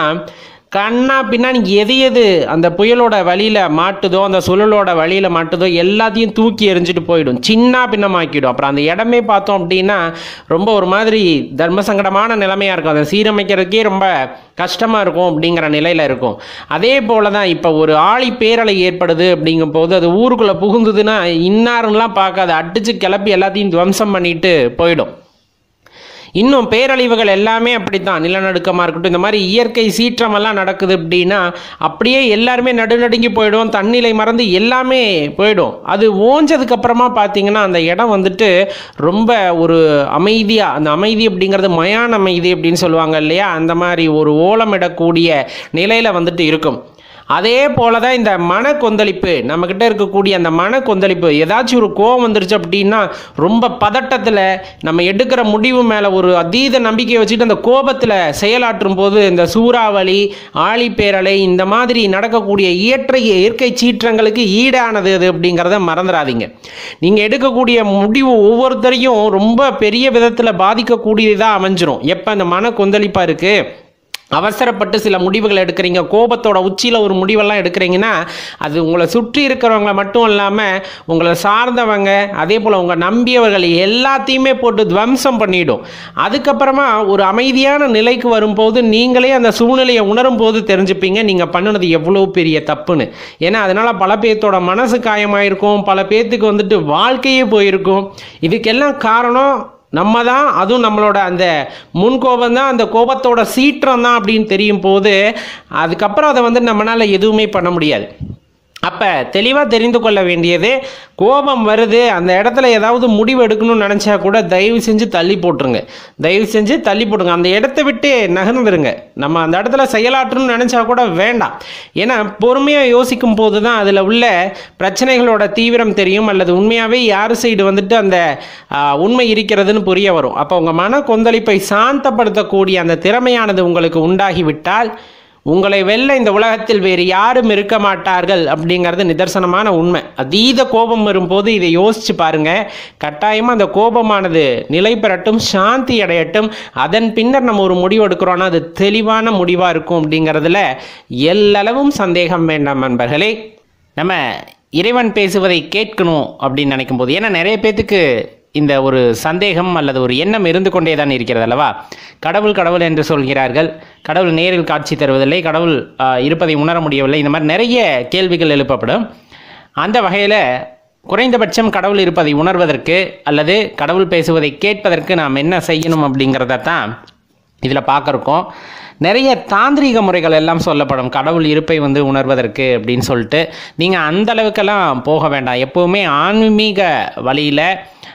கண்ணா பின்னாடி எது எது அந்த புயலோட வழியில் மாட்டுதோ அந்த சுழலோட வழியில் மாட்டுதோ எல்லாத்தையும் தூக்கி எறிஞ்சிட்டு போயிடும் சின்ன பின்னமாக்கிடும் அப்புறம் அந்த இடமே பார்த்தோம் அப்படின்னா ரொம்ப ஒரு மாதிரி தர்ம சங்கடமான நிலைமையாக இருக்கும் அதை சீரமைக்கிறதுக்கே ரொம்ப கஷ்டமாக இருக்கும் அப்படிங்கிற நிலையில் இருக்கும் அதே போல் தான் இப்போ ஒரு ஆழி பேரலை ஏற்படுது அப்படிங்கும் போது அது ஊருக்குள்ளே புகுந்ததுன்னா இன்னாருலாம் பார்க்காது அடித்து கிளப்பி எல்லாத்தையும் துவம்சம் பண்ணிட்டு போயிடும் இன்னும் பேரழிவுகள் எல்லாமே அப்படித்தான் நிலநடுக்கமாக இருக்கட்டும் இந்த மாதிரி இயற்கை சீற்றமெல்லாம் நடக்குது அப்படின்னா அப்படியே எல்லாருமே நடுநடுங்கி போயிடும் தண்ணிலை மறந்து எல்லாமே போயிடும் அது ஓஞ்சதுக்கு அப்புறமா பார்த்தீங்கன்னா அந்த இடம் வந்துட்டு ரொம்ப ஒரு அமைதியாக அந்த அமைதி அப்படிங்கிறது மயான அமைதி அப்படின்னு சொல்லுவாங்க இல்லையா அந்த மாதிரி ஒரு ஓலமிடக்கூடிய நிலையில் வந்துட்டு இருக்கும் அதே போல தான் இந்த மன கொந்தளிப்பு நம்மக்கிட்ட இருக்கக்கூடிய அந்த மன கொந்தளிப்பு ஏதாச்சும் ஒரு கோவம் வந்துருச்சு அப்படின்னா ரொம்ப பதட்டத்தில் நம்ம எடுக்கிற முடிவு மேலே ஒரு அதீத நம்பிக்கையை வச்சுட்டு அந்த கோபத்தில் செயலாற்றும் போது இந்த சூறாவளி ஆழிப்பேரலை இந்த மாதிரி நடக்கக்கூடிய இயற்கை இயற்கை சீற்றங்களுக்கு ஈடானது அது அப்படிங்கிறத மறந்துடாதீங்க நீங்கள் எடுக்கக்கூடிய முடிவு ஒவ்வொருத்தரையும் ரொம்ப பெரிய விதத்தில் பாதிக்கக்கூடியதாக அமைஞ்சிரும் எப்போ அந்த மன கொந்தளிப்பாக இருக்குது அவசரப்பட்டு சில முடிவுகள் எடுக்கிறீங்க கோபத்தோட உச்சியில் ஒரு முடிவெல்லாம் எடுக்கிறீங்கன்னா அது உங்களை சுற்றி இருக்கிறவங்கள மட்டும் இல்லாமல் உங்களை சார்ந்தவங்க அதே போல் உங்கள் நம்பியவர்கள் எல்லாத்தையுமே போட்டு துவம்சம் பண்ணிடும் அதுக்கப்புறமா ஒரு அமைதியான நிலைக்கு வரும்போது நீங்களே அந்த சூழ்நிலையை உணரும் போது தெரிஞ்சுப்பீங்க நீங்கள் பண்ணுனது எவ்வளோ பெரிய தப்புன்னு ஏன்னா அதனால் பல பேர்த்தோட மனசு காயமாயிருக்கும் பல பேர்த்துக்கு வந்துட்டு வாழ்க்கையே போயிருக்கும் இதுக்கெல்லாம் காரணம் நம்ம தான் அதுவும் நம்மளோட அந்த முன்கோபம் தான் அந்த கோபத்தோட சீற்றம் தான் அப்படின்னு தெரியும் போது அதுக்கப்புறம் அதை வந்து நம்மளால் எதுவுமே பண்ண முடியாது அப்போ தெளிவாக தெரிந்து கொள்ள வேண்டியது கோபம் வருது அந்த இடத்துல ஏதாவது முடிவு எடுக்கணும்னு நினச்சா கூட தயவு செஞ்சு தள்ளி போட்டுருங்க தயவு செஞ்சு தள்ளி போட்டுருங்க அந்த இடத்த விட்டு நகர்ந்துருங்க நம்ம அந்த இடத்துல செயலாற்றணும்னு நினச்சா கூட வேண்டாம் ஏன்னா பொறுமையாக யோசிக்கும் போது தான் அதில் உள்ள பிரச்சனைகளோட தீவிரம் தெரியும் அல்லது உண்மையாகவே யார் சைடு வந்துட்டு அந்த ஆ, உண்மை இருக்கிறதுன்னு புரிய வரும் அப்போ உங்கள் மன கொந்தளிப்பை சாந்தப்படுத்தக்கூடிய அந்த திறமையானது உங்களுக்கு உண்டாகிவிட்டால் உங்களை வெல்ல இந்த உலகத்தில் வேறு யாரும் இருக்க மாட்டார்கள் அப்படிங்கிறது நிதர்சனமான உண்மை அதீத கோபம் வரும்போது இதை யோசிச்சு பாருங்க கட்டாயமாக அந்த கோபமானது நிலை பெறட்டும் சாந்தி அடையட்டும் அதன் பின்னர் நம்ம ஒரு முடிவு எடுக்கிறோன்னா அது தெளிவான முடிவாக இருக்கும் அப்படிங்கிறதுல எல்லளவும் சந்தேகம் வேண்டாம் நண்பர்களே நம்ம இறைவன் பேசுவதை கேட்கணும் அப்படின்னு நினைக்கும் போது ஏன்னா நிறைய பேத்துக்கு இந்த ஒரு சந்தேகம் அல்லது ஒரு எண்ணம் இருந்து கொண்டே தான் இருக்கிறது அல்லவா கடவுள் கடவுள் என்று சொல்கிறார்கள் கடவுள் நேரில் காட்சி தருவதில்லை கடவுள் ஆ, இருப்பதை உணர முடியவில்லை இந்த மாதிரி நிறைய கேள்விகள் எழுப்பப்படும் அந்த வகையில் குறைந்தபட்சம் கடவுள் இருப்பதை உணர்வதற்கு அல்லது கடவுள் பேசுவதை கேட்பதற்கு நாம் என்ன செய்யணும் அப்படிங்கிறத தான் இதில் பார்க்குறோம் நிறைய தாந்திரீக முறைகள் எல்லாம் சொல்லப்படும் கடவுள் இருப்பை வந்து உணர்வதற்கு அப்படின்னு சொல்லிட்டு நீங்கள் அந்த அளவுக்கெல்லாம் போக வேண்டாம் எப்போவுமே ஆன்மீக வழியில்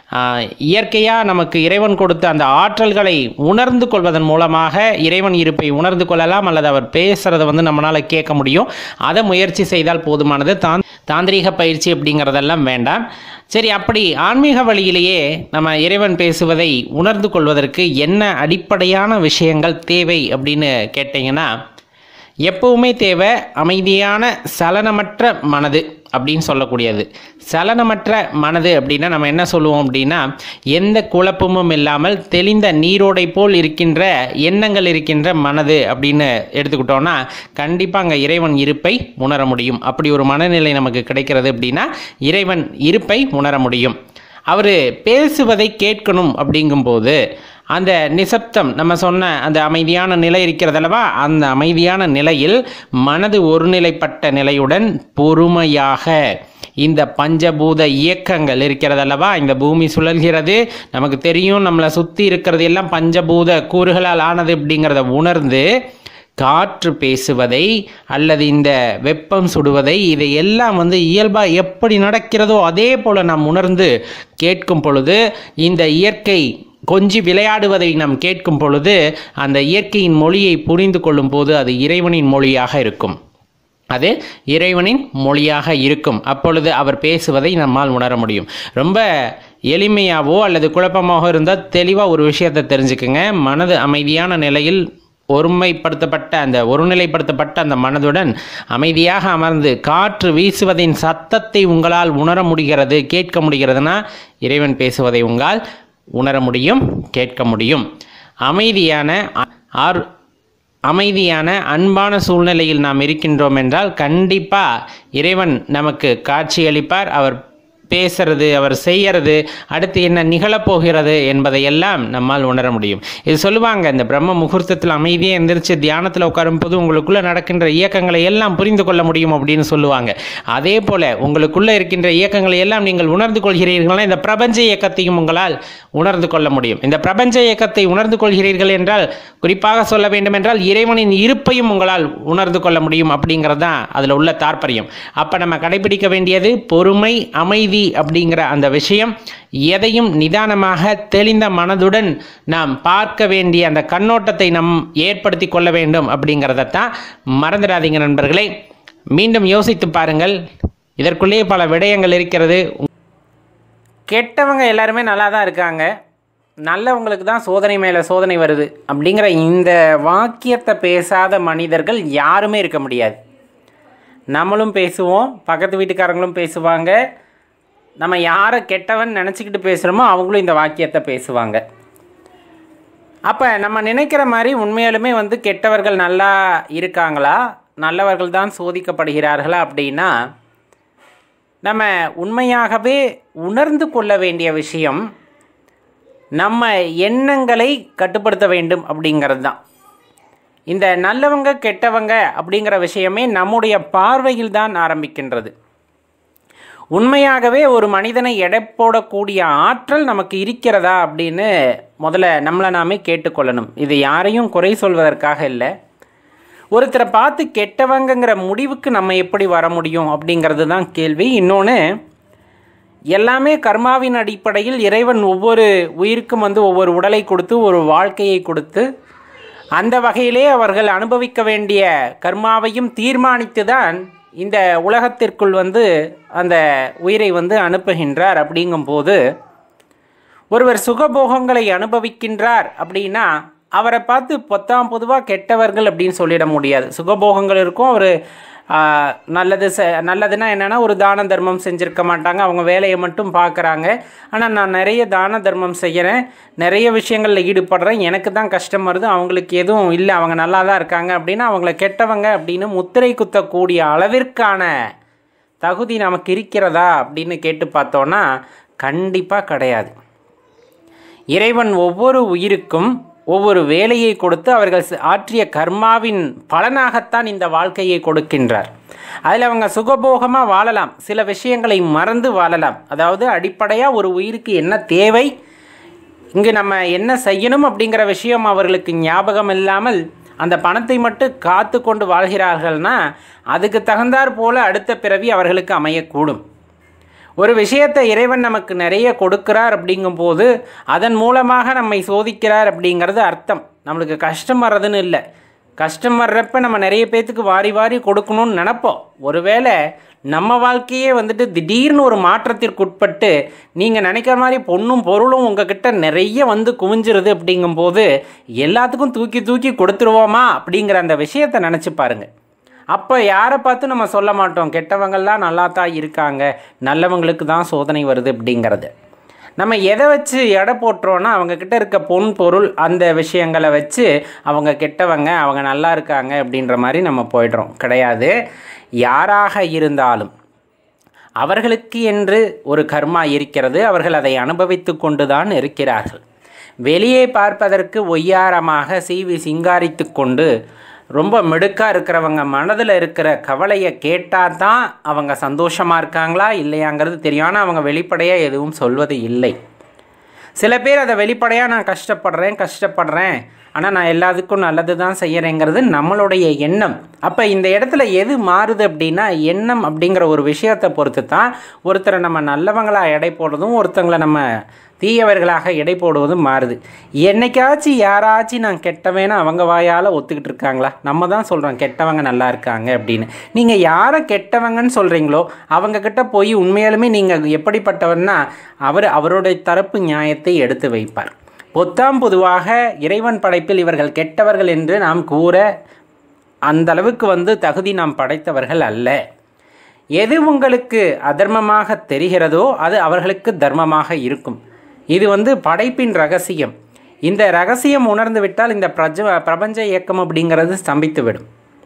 இயற்கையாக நமக்கு இறைவன் கொடுத்த அந்த ஆற்றல்களை உணர்ந்து கொள்வதன் மூலமாக இறைவன் இருப்பை உணர்ந்து கொள்ளலாம் அல்லது அவர் பேசுகிறத வந்து நம்மளால் கேட்க முடியும் அதை முயற்சி செய்தால் போதுமானது தான் தாந்திரீக பயிற்சி அப்படிங்கிறதெல்லாம் வேண்டாம் சரி அப்படி ஆன்மீக வழியிலேயே நம்ம இறைவன் பேசுவதை உணர்ந்து கொள்வதற்கு என்ன அடிப்படையான விஷயங்கள் தேவை அப்படின்னு கேட்டிங்கன்னா எப்பவுமே தேவை அமைதியான சலனமற்ற மனது அப்படின்னு சொல்லக்கூடியது சலனமற்ற மனது அப்படின்னா நம்ம என்ன சொல்லுவோம் அப்படின்னா எந்த குழப்பமும் இல்லாமல் தெளிந்த நீரோடை போல் இருக்கின்ற எண்ணங்கள் இருக்கின்ற மனது அப்படின்னு எடுத்துக்கிட்டோன்னா கண்டிப்பாக அங்கே இறைவன் இருப்பை உணர முடியும் அப்படி ஒரு மனநிலை நமக்கு கிடைக்கிறது அப்படின்னா இறைவன் இருப்பை உணர முடியும் அவர் பேசுவதை கேட்கணும் அப்படிங்கும்போது அந்த நிசப்தம் நம்ம சொன்ன அந்த அமைதியான நிலை இருக்கிறதல்லவா அந்த அமைதியான நிலையில் மனது ஒருநிலைப்பட்ட நிலையுடன் பொறுமையாக இந்த பஞ்சபூத இயக்கங்கள் இருக்கிறதல்லவா இந்த பூமி சுழல்கிறது நமக்கு தெரியும் நம்மளை சுற்றி இருக்கிறது எல்லாம் பஞ்சபூத கூறுகளால் ஆனது அப்படிங்கிறத உணர்ந்து காற்று பேசுவதை அல்லது இந்த வெப்பம் சுடுவதை இதை எல்லாம் வந்து இயல்பாக எப்படி நடக்கிறதோ அதே போல் நாம் உணர்ந்து கேட்கும் பொழுது இந்த இயற்கை கொஞ்சி விளையாடுவதை நாம் கேட்கும் பொழுது அந்த இயற்கையின் மொழியை புரிந்து கொள்ளும் போது அது இறைவனின் மொழியாக இருக்கும் அது இறைவனின் மொழியாக இருக்கும் அப்பொழுது அவர் பேசுவதை நம்மால் உணர முடியும் ரொம்ப எளிமையாகவோ அல்லது குழப்பமாக இருந்தால் தெளிவாக ஒரு விஷயத்தை தெரிஞ்சுக்குங்க மனது அமைதியான நிலையில் ஒருமைப்படுத்தப்பட்ட அந்த ஒருநிலைப்படுத்தப்பட்ட அந்த மனதுடன் அமைதியாக அமர்ந்து காற்று வீசுவதின் சத்தத்தை உங்களால் உணர முடிகிறது கேட்க முடிகிறதுனா இறைவன் பேசுவதை உங்களால் உணர முடியும் கேட்க முடியும் அமைதியான அ- ஆர் அமைதியான அன்பான சூழ்நிலையில் நாம் இருக்கின்றோம் என்றால் கண்டிப்பாக இறைவன் நமக்கு காட்சியளிப்பார் அவர் பேசுறது அவர் செய்யறது அடுத்து என்ன நிகழப்போகிறது என்பதையெல்லாம் நம்மால் உணர முடியும் இது சொல்லுவாங்க இந்த பிரம்ம முகூர்த்தத்தில் அமைதியாக எந்திரிச்சு தியானத்தில் உட்காரும்போது உங்களுக்குள்ள நடக்கின்ற இயக்கங்களை எல்லாம் புரிந்து கொள்ள முடியும் அப்படின்னு சொல்லுவாங்க அதே போல உங்களுக்குள்ள இருக்கின்ற இயக்கங்களை எல்லாம் நீங்கள் உணர்ந்து கொள்கிறீர்கள்னா இந்த பிரபஞ்ச இயக்கத்தையும் உங்களால் உணர்ந்து கொள்ள முடியும் இந்த பிரபஞ்ச இயக்கத்தை உணர்ந்து கொள்கிறீர்கள் என்றால் குறிப்பாக சொல்ல வேண்டும் என்றால் இறைவனின் இருப்பையும் உங்களால் உணர்ந்து கொள்ள முடியும் அப்படிங்கிறது தான் அதில் உள்ள தாற்பயம் அப்போ நம்ம கடைபிடிக்க வேண்டியது பொறுமை அமைதி அப்படிங்கிற அந்த விஷயம் எதையும் நிதானமாக தெளிந்த மனதுடன் நாம் பார்க்க வேண்டிய அந்த கண்ணோட்டத்தை நம் ஏற்படுத்தி கொள்ள வேண்டும் அப்படிங்கிறதைத்தான் மறந்துடாதீங்க நண்பர்களே மீண்டும் யோசித்து பாருங்கள் இதற்குள்ளே பல விடயங்கள் இருக்கிறது கெட்டவங்க எல்லாருமே நல்லா தான் இருக்காங்க நல்லவங்களுக்கு தான் சோதனை மேலே சோதனை வருது அப்படிங்கிற இந்த வாக்கியத்தை பேசாத மனிதர்கள் யாருமே இருக்க முடியாது நம்மளும் பேசுவோம் பக்கத்து வீட்டுக்காரங்களும் பேசுவாங்க நம்ம யாரை கெட்டவன் நினச்சிக்கிட்டு பேசுகிறோமோ அவங்களும் இந்த வாக்கியத்தை பேசுவாங்க அப்போ நம்ம நினைக்கிற மாதிரி உண்மையாலுமே வந்து கெட்டவர்கள் நல்லா இருக்காங்களா நல்லவர்கள் தான் சோதிக்கப்படுகிறார்களா அப்படின்னா நம்ம உண்மையாகவே உணர்ந்து கொள்ள வேண்டிய விஷயம் நம்ம எண்ணங்களை கட்டுப்படுத்த வேண்டும் அப்படிங்கிறது தான் இந்த நல்லவங்க கெட்டவங்க அப்படிங்கிற விஷயமே நம்முடைய பார்வையில் தான் ஆரம்பிக்கின்றது உண்மையாகவே ஒரு மனிதனை எடை போடக்கூடிய ஆற்றல் நமக்கு இருக்கிறதா அப்படின்னு முதல்ல நம்மளை நாமே கேட்டுக்கொள்ளணும் இது யாரையும் குறை சொல்வதற்காக இல்லை ஒருத்தரை பார்த்து கெட்டவங்கங்கிற முடிவுக்கு நம்ம எப்படி வர முடியும் அப்படிங்கிறது தான் கேள்வி இன்னொன்று எல்லாமே கர்மாவின் அடிப்படையில் இறைவன் ஒவ்வொரு உயிருக்கும் வந்து ஒவ்வொரு உடலை கொடுத்து ஒரு வாழ்க்கையை கொடுத்து அந்த வகையிலே அவர்கள் அனுபவிக்க வேண்டிய கர்மாவையும் தீர்மானித்து தான் இந்த உலகத்திற்குள் வந்து அந்த உயிரை வந்து அனுப்புகின்றார் அப்படிங்கும்போது ஒருவர் சுகபோகங்களை அனுபவிக்கின்றார் அப்படின்னா அவரை பார்த்து பொத்தாம் பொதுவாக கெட்டவர்கள் அப்படின்னு சொல்லிட முடியாது சுகபோகங்கள் இருக்கும் அவர் நல்லது செ நல்லதுன்னா என்னென்னா ஒரு தான தர்மம் செஞ்சுருக்க மாட்டாங்க அவங்க வேலையை மட்டும் பார்க்குறாங்க ஆனால் நான் நிறைய தான தர்மம் செய்கிறேன் நிறைய விஷயங்களில் ஈடுபடுறேன் எனக்கு தான் கஷ்டம் வருது அவங்களுக்கு எதுவும் இல்லை அவங்க நல்லா தான் இருக்காங்க அப்படின்னா அவங்கள கெட்டவங்க அப்படின்னு முத்திரை குத்தக்கூடிய அளவிற்கான தகுதி நமக்கு இருக்கிறதா அப்படின்னு கேட்டு பார்த்தோன்னா கண்டிப்பாக கிடையாது இறைவன் ஒவ்வொரு உயிருக்கும் ஒவ்வொரு வேலையை கொடுத்து அவர்கள் செ- ஆற்றிய கர்மாவின் பலனாகத்தான் இந்த வாழ்க்கையை கொடுக்கின்றார் அதில் அவங்க சுகபோகமாக வாழலாம் சில விஷயங்களை மறந்து வாழலாம் அதாவது அடிப்படையாக ஒரு உயிருக்கு என்ன தேவை இங்கு நம்ம என்ன செய்யணும் அப்படிங்கிற விஷயம் அவர்களுக்கு ஞாபகம் இல்லாமல் அந்த பணத்தை மட்டும் காத்து கொண்டு வாழ்கிறார்கள்னா அதுக்கு தகுந்தாற் போல அடுத்த பிறவி அவர்களுக்கு அமையக்கூடும் ஒரு விஷயத்தை இறைவன் நமக்கு நிறைய கொடுக்கிறார் அப்படிங்கும்போது அதன் மூலமாக நம்மை சோதிக்கிறார் அப்படிங்கிறது அர்த்தம் நம்மளுக்கு கஷ்டம் வர்றதுன்னு இல்லை கஷ்டம் வர்றப்ப நம்ம நிறைய பேத்துக்கு வாரி வாரி கொடுக்கணும்னு நினப்போம் ஒருவேளை நம்ம வாழ்க்கையே வந்துட்டு திடீர்னு ஒரு மாற்றத்திற்குட்பட்டு நீங்கள் நினைக்கிற மாதிரி பொண்ணும் பொருளும் உங்ககிட்ட நிறைய வந்து குவிஞ்சிருது அப்படிங்கும்போது எல்லாத்துக்கும் தூக்கி தூக்கி கொடுத்துருவோமா அப்படிங்கிற அந்த விஷயத்தை நினச்சி பாருங்கள் அப்போ யாரை பார்த்து நம்ம சொல்ல மாட்டோம் கெட்டவங்கள்லாம் நல்லா தான் இருக்காங்க நல்லவங்களுக்கு தான் சோதனை வருது அப்படிங்கிறது நம்ம எதை வச்சு எடை போட்டுறோன்னா அவங்கக்கிட்ட இருக்க பொன் பொருள் அந்த விஷயங்களை வச்சு அவங்க கெட்டவங்க அவங்க நல்லா இருக்காங்க அப்படின்ற மாதிரி நம்ம போயிடுறோம் கிடையாது யாராக இருந்தாலும் அவர்களுக்கு என்று ஒரு கர்மா இருக்கிறது அவர்கள் அதை அனுபவித்து கொண்டுதான் இருக்கிறார்கள் வெளியே பார்ப்பதற்கு ஒய்யாரமாக சீவி சிங்காரித்து கொண்டு ரொம்ப மிடுக்காக இருக்கிறவங்க மனதில் இருக்கிற கவலையை கேட்டால் தான் அவங்க சந்தோஷமாக இருக்காங்களா இல்லையாங்கிறது தெரியும் ஆனால் அவங்க வெளிப்படையாக எதுவும் சொல்வது இல்லை சில பேர் அதை வெளிப்படையாக நான் கஷ்டப்படுறேன் கஷ்டப்படுறேன் ஆனால் நான் எல்லாத்துக்கும் நல்லது தான் செய்கிறேங்கிறது நம்மளுடைய எண்ணம் அப்போ இந்த இடத்துல எது மாறுது அப்படின்னா எண்ணம் அப்படிங்கிற ஒரு விஷயத்தை பொறுத்து தான் ஒருத்தரை நம்ம நல்லவங்களாக எடை போடுறதும் ஒருத்தங்களை நம்ம தீயவர்களாக எடை போடுவதும் மாறுது என்னைக்காச்சும் யாராச்சும் நான் கெட்டவேன்னு அவங்க வாயால் ஒத்துக்கிட்டு இருக்காங்களா நம்ம தான் சொல்கிறோம் கெட்டவங்க நல்லா இருக்காங்க அப்படின்னு நீங்கள் யாரை கெட்டவங்கன்னு சொல்கிறீங்களோ அவங்கக்கிட்ட போய் உண்மையாலுமே நீங்கள் எப்படிப்பட்டவர்னா அவர் அவருடைய தரப்பு நியாயத்தை எடுத்து வைப்பார் பொத்தாம் பொதுவாக இறைவன் படைப்பில் இவர்கள் கெட்டவர்கள் என்று நாம் கூற அந்த அளவுக்கு வந்து தகுதி நாம் படைத்தவர்கள் அல்ல எது உங்களுக்கு அதர்மமாக தெரிகிறதோ அது அவர்களுக்கு தர்மமாக இருக்கும் இது வந்து படைப்பின் ரகசியம் இந்த ரகசியம் உணர்ந்து விட்டால் இந்த பிரஜ பிரபஞ்ச இயக்கம் அப்படிங்கிறது ஸ்தம்பித்து விடும்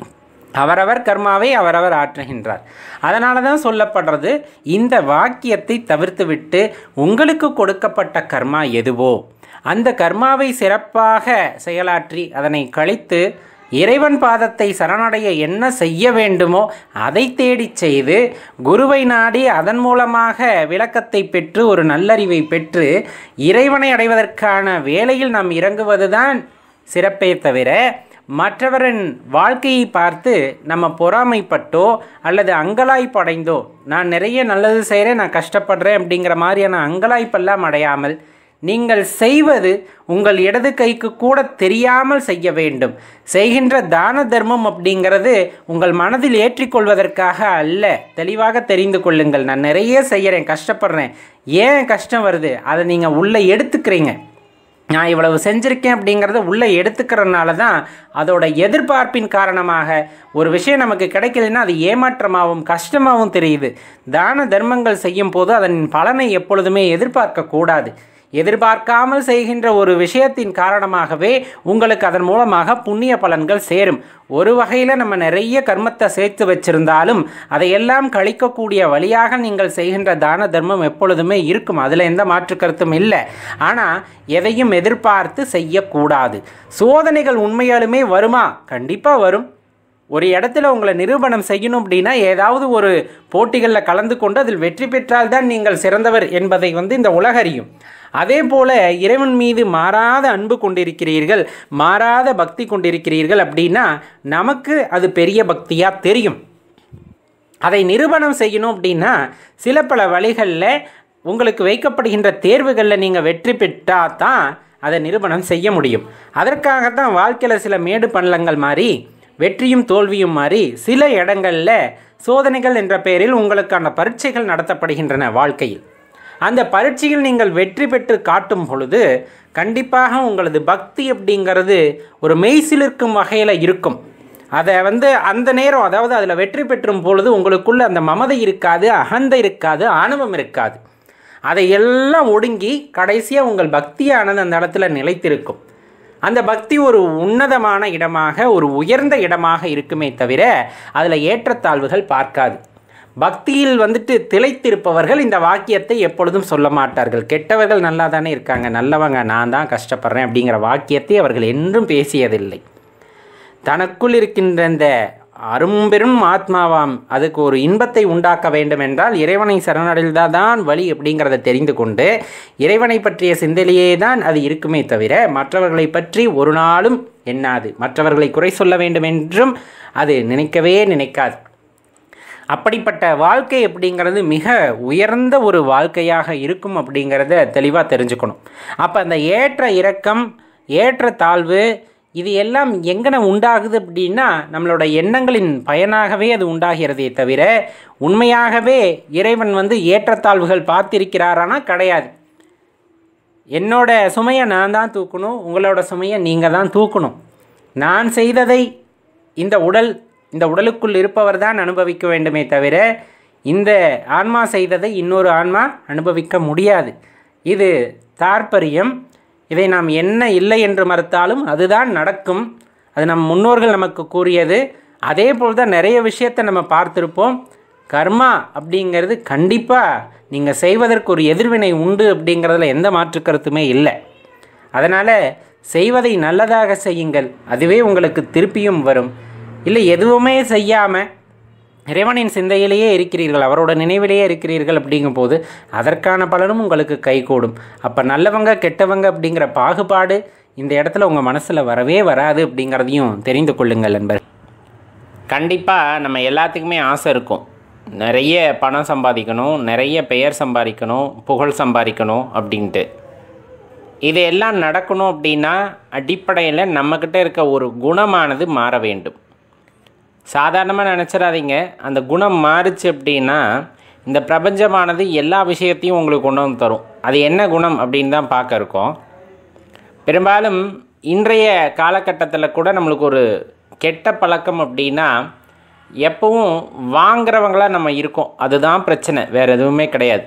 அவரவர் கர்மாவை அவரவர் ஆற்றுகின்றார் அதனால தான் சொல்லப்படுறது இந்த வாக்கியத்தை தவிர்த்துவிட்டு உங்களுக்கு கொடுக்கப்பட்ட கர்மா எதுவோ அந்த கர்மாவை சிறப்பாக செயலாற்றி அதனை கழித்து இறைவன் பாதத்தை சரணடைய என்ன செய்ய வேண்டுமோ அதை தேடி செய்து குருவை நாடி அதன் மூலமாக விளக்கத்தை பெற்று ஒரு நல்லறிவை பெற்று இறைவனை அடைவதற்கான வேலையில் நாம் இறங்குவதுதான் சிறப்பே தவிர மற்றவரின் வாழ்க்கையை பார்த்து நம்ம பொறாமைப்பட்டோ அல்லது அங்கலாய்ப்படைந்தோ நான் நிறைய நல்லது செய்கிறேன் நான் கஷ்டப்படுறேன் அப்படிங்கிற மாதிரியான அங்கலாய்ப்பெல்லாம் அடையாமல் நீங்கள் செய்வது உங்கள் இடது கைக்கு கூட தெரியாமல் செய்ய வேண்டும் செய்கின்ற தான தர்மம் அப்படிங்கிறது உங்கள் மனதில் ஏற்றிக்கொள்வதற்காக அல்ல தெளிவாக தெரிந்து கொள்ளுங்கள் நான் நிறைய செய்கிறேன் கஷ்டப்படுறேன் ஏன் கஷ்டம் வருது அதை நீங்கள் உள்ளே எடுத்துக்கிறீங்க நான் இவ்வளவு செஞ்சுருக்கேன் அப்படிங்கிறத உள்ளே எடுத்துக்கிறனால தான் அதோட எதிர்பார்ப்பின் காரணமாக ஒரு விஷயம் நமக்கு கிடைக்கலன்னா அது ஏமாற்றமாகவும் கஷ்டமாகவும் தெரியுது தான தர்மங்கள் செய்யும் போது அதன் பலனை எப்பொழுதுமே எதிர்பார்க்கக்கூடாது எதிர்பார்க்காமல் செய்கின்ற ஒரு விஷயத்தின் காரணமாகவே உங்களுக்கு அதன் மூலமாக புண்ணிய பலன்கள் சேரும் ஒரு வகையில் நம்ம நிறைய கர்மத்தை சேர்த்து வச்சிருந்தாலும் அதையெல்லாம் கழிக்கக்கூடிய வழியாக நீங்கள் செய்கின்ற தான தர்மம் எப்பொழுதுமே இருக்கும் அதில் எந்த மாற்று கருத்தும் இல்லை ஆனால் எதையும் எதிர்பார்த்து செய்யக்கூடாது சோதனைகள் உண்மையாலுமே வருமா கண்டிப்பாக வரும் ஒரு இடத்துல உங்களை நிரூபணம் செய்யணும் அப்படின்னா ஏதாவது ஒரு போட்டிகளில் கலந்து கொண்டு அதில் வெற்றி பெற்றால்தான் நீங்கள் சிறந்தவர் என்பதை வந்து இந்த உலகறியும் அதே போல இறைவன் மீது மாறாத அன்பு கொண்டிருக்கிறீர்கள் மாறாத பக்தி கொண்டிருக்கிறீர்கள் அப்படின்னா நமக்கு அது பெரிய பக்தியாக தெரியும் அதை நிரூபணம் செய்யணும் அப்படின்னா சில பல வழிகளில் உங்களுக்கு வைக்கப்படுகின்ற தேர்வுகளில் நீங்கள் வெற்றி பெற்றால் தான் அதை நிரூபணம் செய்ய முடியும் அதற்காக தான் வாழ்க்கையில் சில மேடு பள்ளங்கள் மாதிரி வெற்றியும் தோல்வியும் மாதிரி சில இடங்களில் சோதனைகள் என்ற பெயரில் உங்களுக்கான பரீட்சைகள் நடத்தப்படுகின்றன வாழ்க்கையில் அந்த பரீட்சையில் நீங்கள் வெற்றி பெற்று காட்டும் பொழுது கண்டிப்பாக உங்களது பக்தி அப்படிங்கிறது ஒரு மெய்சிலிருக்கும் வகையில் இருக்கும் அதை வந்து அந்த நேரம் அதாவது அதில் வெற்றி பெற்றும் பொழுது உங்களுக்குள்ள அந்த மமதை இருக்காது அகந்தை இருக்காது ஆணவம் இருக்காது அதை எல்லாம் ஒடுங்கி கடைசியாக உங்கள் பக்தியானது அந்த இடத்துல நிலைத்திருக்கும் அந்த பக்தி ஒரு உன்னதமான இடமாக ஒரு உயர்ந்த இடமாக இருக்குமே தவிர அதில் ஏற்றத்தாழ்வுகள் பார்க்காது பக்தியில் வந்துட்டு திளைத்திருப்பவர்கள் இந்த வாக்கியத்தை எப்பொழுதும் சொல்ல மாட்டார்கள் கெட்டவர்கள் நல்லா தானே இருக்காங்க நல்லவங்க நான் தான் கஷ்டப்படுறேன் அப்படிங்கிற வாக்கியத்தை அவர்கள் என்றும் பேசியதில்லை தனக்குள் இருக்கின்ற இந்த அரும்பெரும் ஆத்மாவாம் அதுக்கு ஒரு இன்பத்தை உண்டாக்க வேண்டும் என்றால் இறைவனை சரணடைந்தால் தான் வழி அப்படிங்கிறத தெரிந்து கொண்டு இறைவனை பற்றிய சிந்தனையே தான் அது இருக்குமே தவிர மற்றவர்களை பற்றி ஒரு நாளும் எண்ணாது மற்றவர்களை குறை சொல்ல வேண்டும் என்றும் அது நினைக்கவே நினைக்காது அப்படிப்பட்ட வாழ்க்கை அப்படிங்கிறது மிக உயர்ந்த ஒரு வாழ்க்கையாக இருக்கும் அப்படிங்கிறத தெளிவாக தெரிஞ்சுக்கணும் அப்போ அந்த ஏற்ற இறக்கம் ஏற்ற தாழ்வு இது எல்லாம் எங்கன உண்டாகுது அப்படின்னா நம்மளோட எண்ணங்களின் பயனாகவே அது உண்டாகிறதே தவிர உண்மையாகவே இறைவன் வந்து ஏற்றத்தாழ்வுகள் பார்த்திருக்கிறாரானா கிடையாது என்னோட சுமையை நான் தான் தூக்கணும் உங்களோட சுமையை நீங்கள் தான் தூக்கணும் நான் செய்ததை இந்த உடல் இந்த உடலுக்குள் இருப்பவர் தான் அனுபவிக்க வேண்டுமே தவிர இந்த ஆன்மா செய்ததை இன்னொரு ஆன்மா அனுபவிக்க முடியாது இது தாற்பரியம் இதை நாம் என்ன இல்லை என்று மறுத்தாலும் அதுதான் நடக்கும் அது நம் முன்னோர்கள் நமக்கு கூறியது அதே போல் தான் நிறைய விஷயத்தை நம்ம பார்த்துருப்போம் கர்மா அப்படிங்கிறது கண்டிப்பாக நீங்கள் செய்வதற்கு ஒரு எதிர்வினை உண்டு அப்படிங்கிறதுல எந்த மாற்று கருத்துமே இல்லை அதனால் செய்வதை நல்லதாக செய்யுங்கள் அதுவே உங்களுக்கு திருப்பியும் வரும் இல்லை எதுவுமே செய்யாமல் இறைவனின் சிந்தையிலேயே இருக்கிறீர்கள் அவரோட நினைவிலேயே இருக்கிறீர்கள் அப்படிங்கும்போது அதற்கான பலனும் உங்களுக்கு கைகூடும் அப்போ நல்லவங்க கெட்டவங்க அப்படிங்கிற பாகுபாடு இந்த இடத்துல உங்கள் மனசில் வரவே வராது அப்படிங்கிறதையும் தெரிந்து கொள்ளுங்கள் நண்பர் கண்டிப்பாக நம்ம எல்லாத்துக்குமே ஆசை இருக்கும் நிறைய பணம் சம்பாதிக்கணும் நிறைய பெயர் சம்பாதிக்கணும் புகழ் சம்பாதிக்கணும் அப்படின்ட்டு இது எல்லாம் நடக்கணும் அப்படின்னா அடிப்படையில் நம்மக்கிட்ட இருக்க ஒரு குணமானது மாற வேண்டும் சாதாரணமாக நினச்சிடாதீங்க அந்த குணம் மாறுச்சு அப்படின்னா இந்த பிரபஞ்சமானது எல்லா விஷயத்தையும் உங்களுக்கு கொண்டு வந்து தரும் அது என்ன குணம் அப்படின்னு தான் பார்க்க இருக்கோம் பெரும்பாலும் இன்றைய காலகட்டத்தில் கூட நம்மளுக்கு ஒரு கெட்ட பழக்கம் அப்படின்னா எப்பவும் வாங்குறவங்களா நம்ம இருக்கோம் அதுதான் பிரச்சனை வேறு எதுவுமே கிடையாது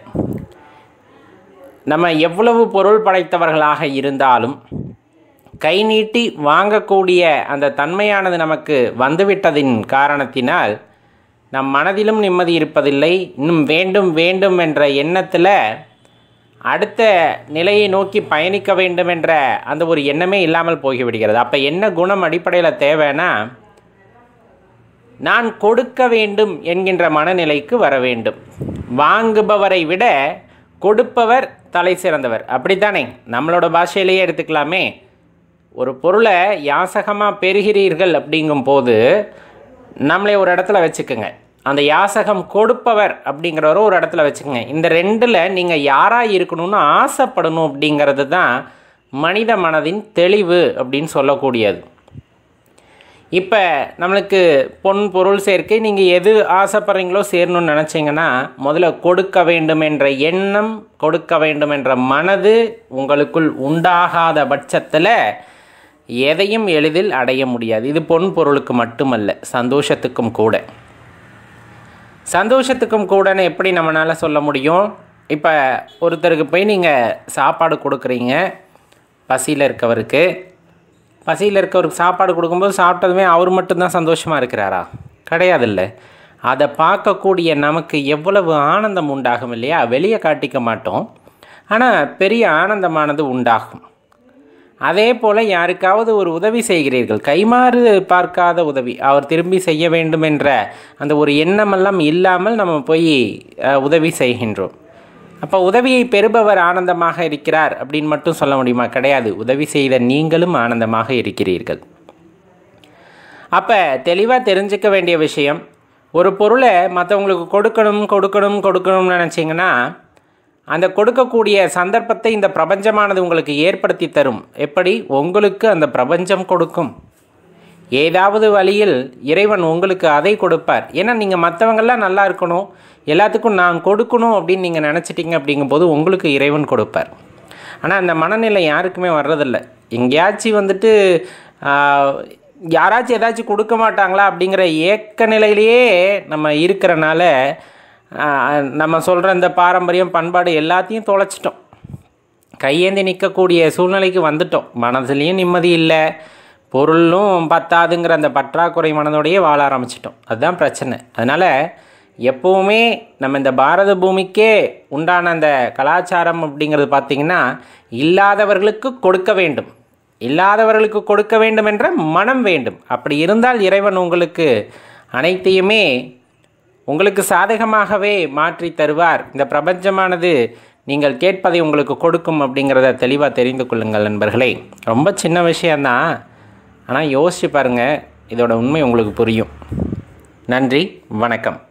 நம்ம எவ்வளவு பொருள் படைத்தவர்களாக இருந்தாலும் கை நீட்டி வாங்கக்கூடிய அந்த தன்மையானது நமக்கு வந்துவிட்டதின் காரணத்தினால் நம் மனதிலும் நிம்மதி இருப்பதில்லை இன்னும் வேண்டும் வேண்டும் என்ற எண்ணத்தில் அடுத்த நிலையை நோக்கி பயணிக்க வேண்டும் என்ற அந்த ஒரு எண்ணமே இல்லாமல் போய்விடுகிறது அப்போ என்ன குணம் அடிப்படையில் தேவைன்னா நான் கொடுக்க வேண்டும் என்கின்ற மனநிலைக்கு வர வேண்டும் வாங்குபவரை விட கொடுப்பவர் தலை சிறந்தவர் அப்படித்தானே நம்மளோட பாஷையிலேயே எடுத்துக்கலாமே ஒரு பொருளை யாசகமாக பெறுகிறீர்கள் அப்படிங்கும்போது நம்மளே ஒரு இடத்துல வச்சுக்கோங்க அந்த யாசகம் கொடுப்பவர் அப்படிங்கிறவரை ஒரு இடத்துல வச்சுக்கோங்க இந்த ரெண்டில் நீங்கள் யாராக இருக்கணும்னு ஆசைப்படணும் அப்படிங்கிறது தான் மனித மனதின் தெளிவு அப்படின்னு சொல்லக்கூடியது இப்போ நம்மளுக்கு பொன் பொருள் சேர்க்கை நீங்கள் எது ஆசைப்படுறீங்களோ சேரணும்னு நினச்சிங்கன்னா முதல்ல கொடுக்க வேண்டும் என்ற எண்ணம் கொடுக்க வேண்டும் என்ற மனது உங்களுக்குள் உண்டாகாத பட்சத்தில் எதையும் எளிதில் அடைய முடியாது இது பொன் பொருளுக்கு மட்டுமல்ல சந்தோஷத்துக்கும் கூட சந்தோஷத்துக்கும் கூடன்னு எப்படி நம்மளால் சொல்ல முடியும் இப்போ ஒருத்தருக்கு போய் நீங்கள் சாப்பாடு கொடுக்குறீங்க பசியில் இருக்கவருக்கு பசியில் இருக்கவருக்கு சாப்பாடு கொடுக்கும்போது சாப்பிட்டதுமே அவர் மட்டும்தான் சந்தோஷமாக இருக்கிறாரா கிடையாதுல்ல அதை பார்க்கக்கூடிய நமக்கு எவ்வளவு ஆனந்தம் உண்டாகும் இல்லையா வெளியே காட்டிக்க மாட்டோம் ஆனால் பெரிய ஆனந்தமானது உண்டாகும் அதே போல் யாருக்காவது ஒரு உதவி செய்கிறீர்கள் கைமாறு பார்க்காத உதவி அவர் திரும்பி செய்ய வேண்டும் என்ற அந்த ஒரு எண்ணமெல்லாம் இல்லாமல் நம்ம போய் அஹ், உதவி செய்கின்றோம் அப்போ உதவியை பெறுபவர் ஆனந்தமாக இருக்கிறார் அப்படின்னு மட்டும் சொல்ல முடியுமா கிடையாது உதவி செய்த நீங்களும் ஆனந்தமாக இருக்கிறீர்கள் அப்போ தெளிவாக தெரிஞ்சுக்க வேண்டிய விஷயம் ஒரு பொருளை மற்றவங்களுக்கு கொடுக்கணும் கொடுக்கணும் கொடுக்கணும்னு நினச்சிங்கன்னா அந்த கொடுக்கக்கூடிய சந்தர்ப்பத்தை இந்த பிரபஞ்சமானது உங்களுக்கு ஏற்படுத்தி தரும் எப்படி உங்களுக்கு அந்த பிரபஞ்சம் கொடுக்கும் ஏதாவது வழியில் இறைவன் உங்களுக்கு அதை கொடுப்பார் ஏன்னா நீங்கள் மற்றவங்கெல்லாம் நல்லா இருக்கணும் எல்லாத்துக்கும் நான் கொடுக்கணும் அப்படின்னு நீங்கள் நினச்சிட்டீங்க அப்படிங்கும்போது உங்களுக்கு இறைவன் கொடுப்பார் ஆனால் அந்த மனநிலை யாருக்குமே வர்றதில்ல எங்கேயாச்சும் வந்துட்டு ஆஹ், யாராச்சும் ஏதாச்சும் கொடுக்க மாட்டாங்களா அப்படிங்கிற ஏக்க நிலையிலேயே நம்ம இருக்கிறனால ஆஹ், நம்ம சொல்கிற இந்த பாரம்பரியம் பண்பாடு எல்லாத்தையும் தொலைச்சிட்டோம் கையேந்தி நிற்கக்கூடிய சூழ்நிலைக்கு வந்துட்டோம் மனதுலேயும் நிம்மதி இல்லை பொருளும் பத்தாதுங்கிற அந்த பற்றாக்குறை மனதோடையே வாழ ஆரம்பிச்சிட்டோம் அதுதான் பிரச்சனை அதனால் எப்போவுமே நம்ம இந்த பாரத பூமிக்கே உண்டான அந்த கலாச்சாரம் அப்படிங்கிறது பார்த்திங்கன்னா இல்லாதவர்களுக்கு கொடுக்க வேண்டும் இல்லாதவர்களுக்கு கொடுக்க வேண்டும் என்ற மனம் வேண்டும் அப்படி இருந்தால் இறைவன் உங்களுக்கு அனைத்தையுமே உங்களுக்கு சாதகமாகவே மாற்றி தருவார் இந்த பிரபஞ்சமானது நீங்கள் கேட்பதை உங்களுக்கு கொடுக்கும் அப்படிங்கிறத தெளிவாக தெரிந்து கொள்ளுங்கள் நண்பர்களே ரொம்ப சின்ன விஷயந்தான் ஆனால் யோசிச்சு பாருங்கள் இதோட உண்மை உங்களுக்கு புரியும் நன்றி வணக்கம்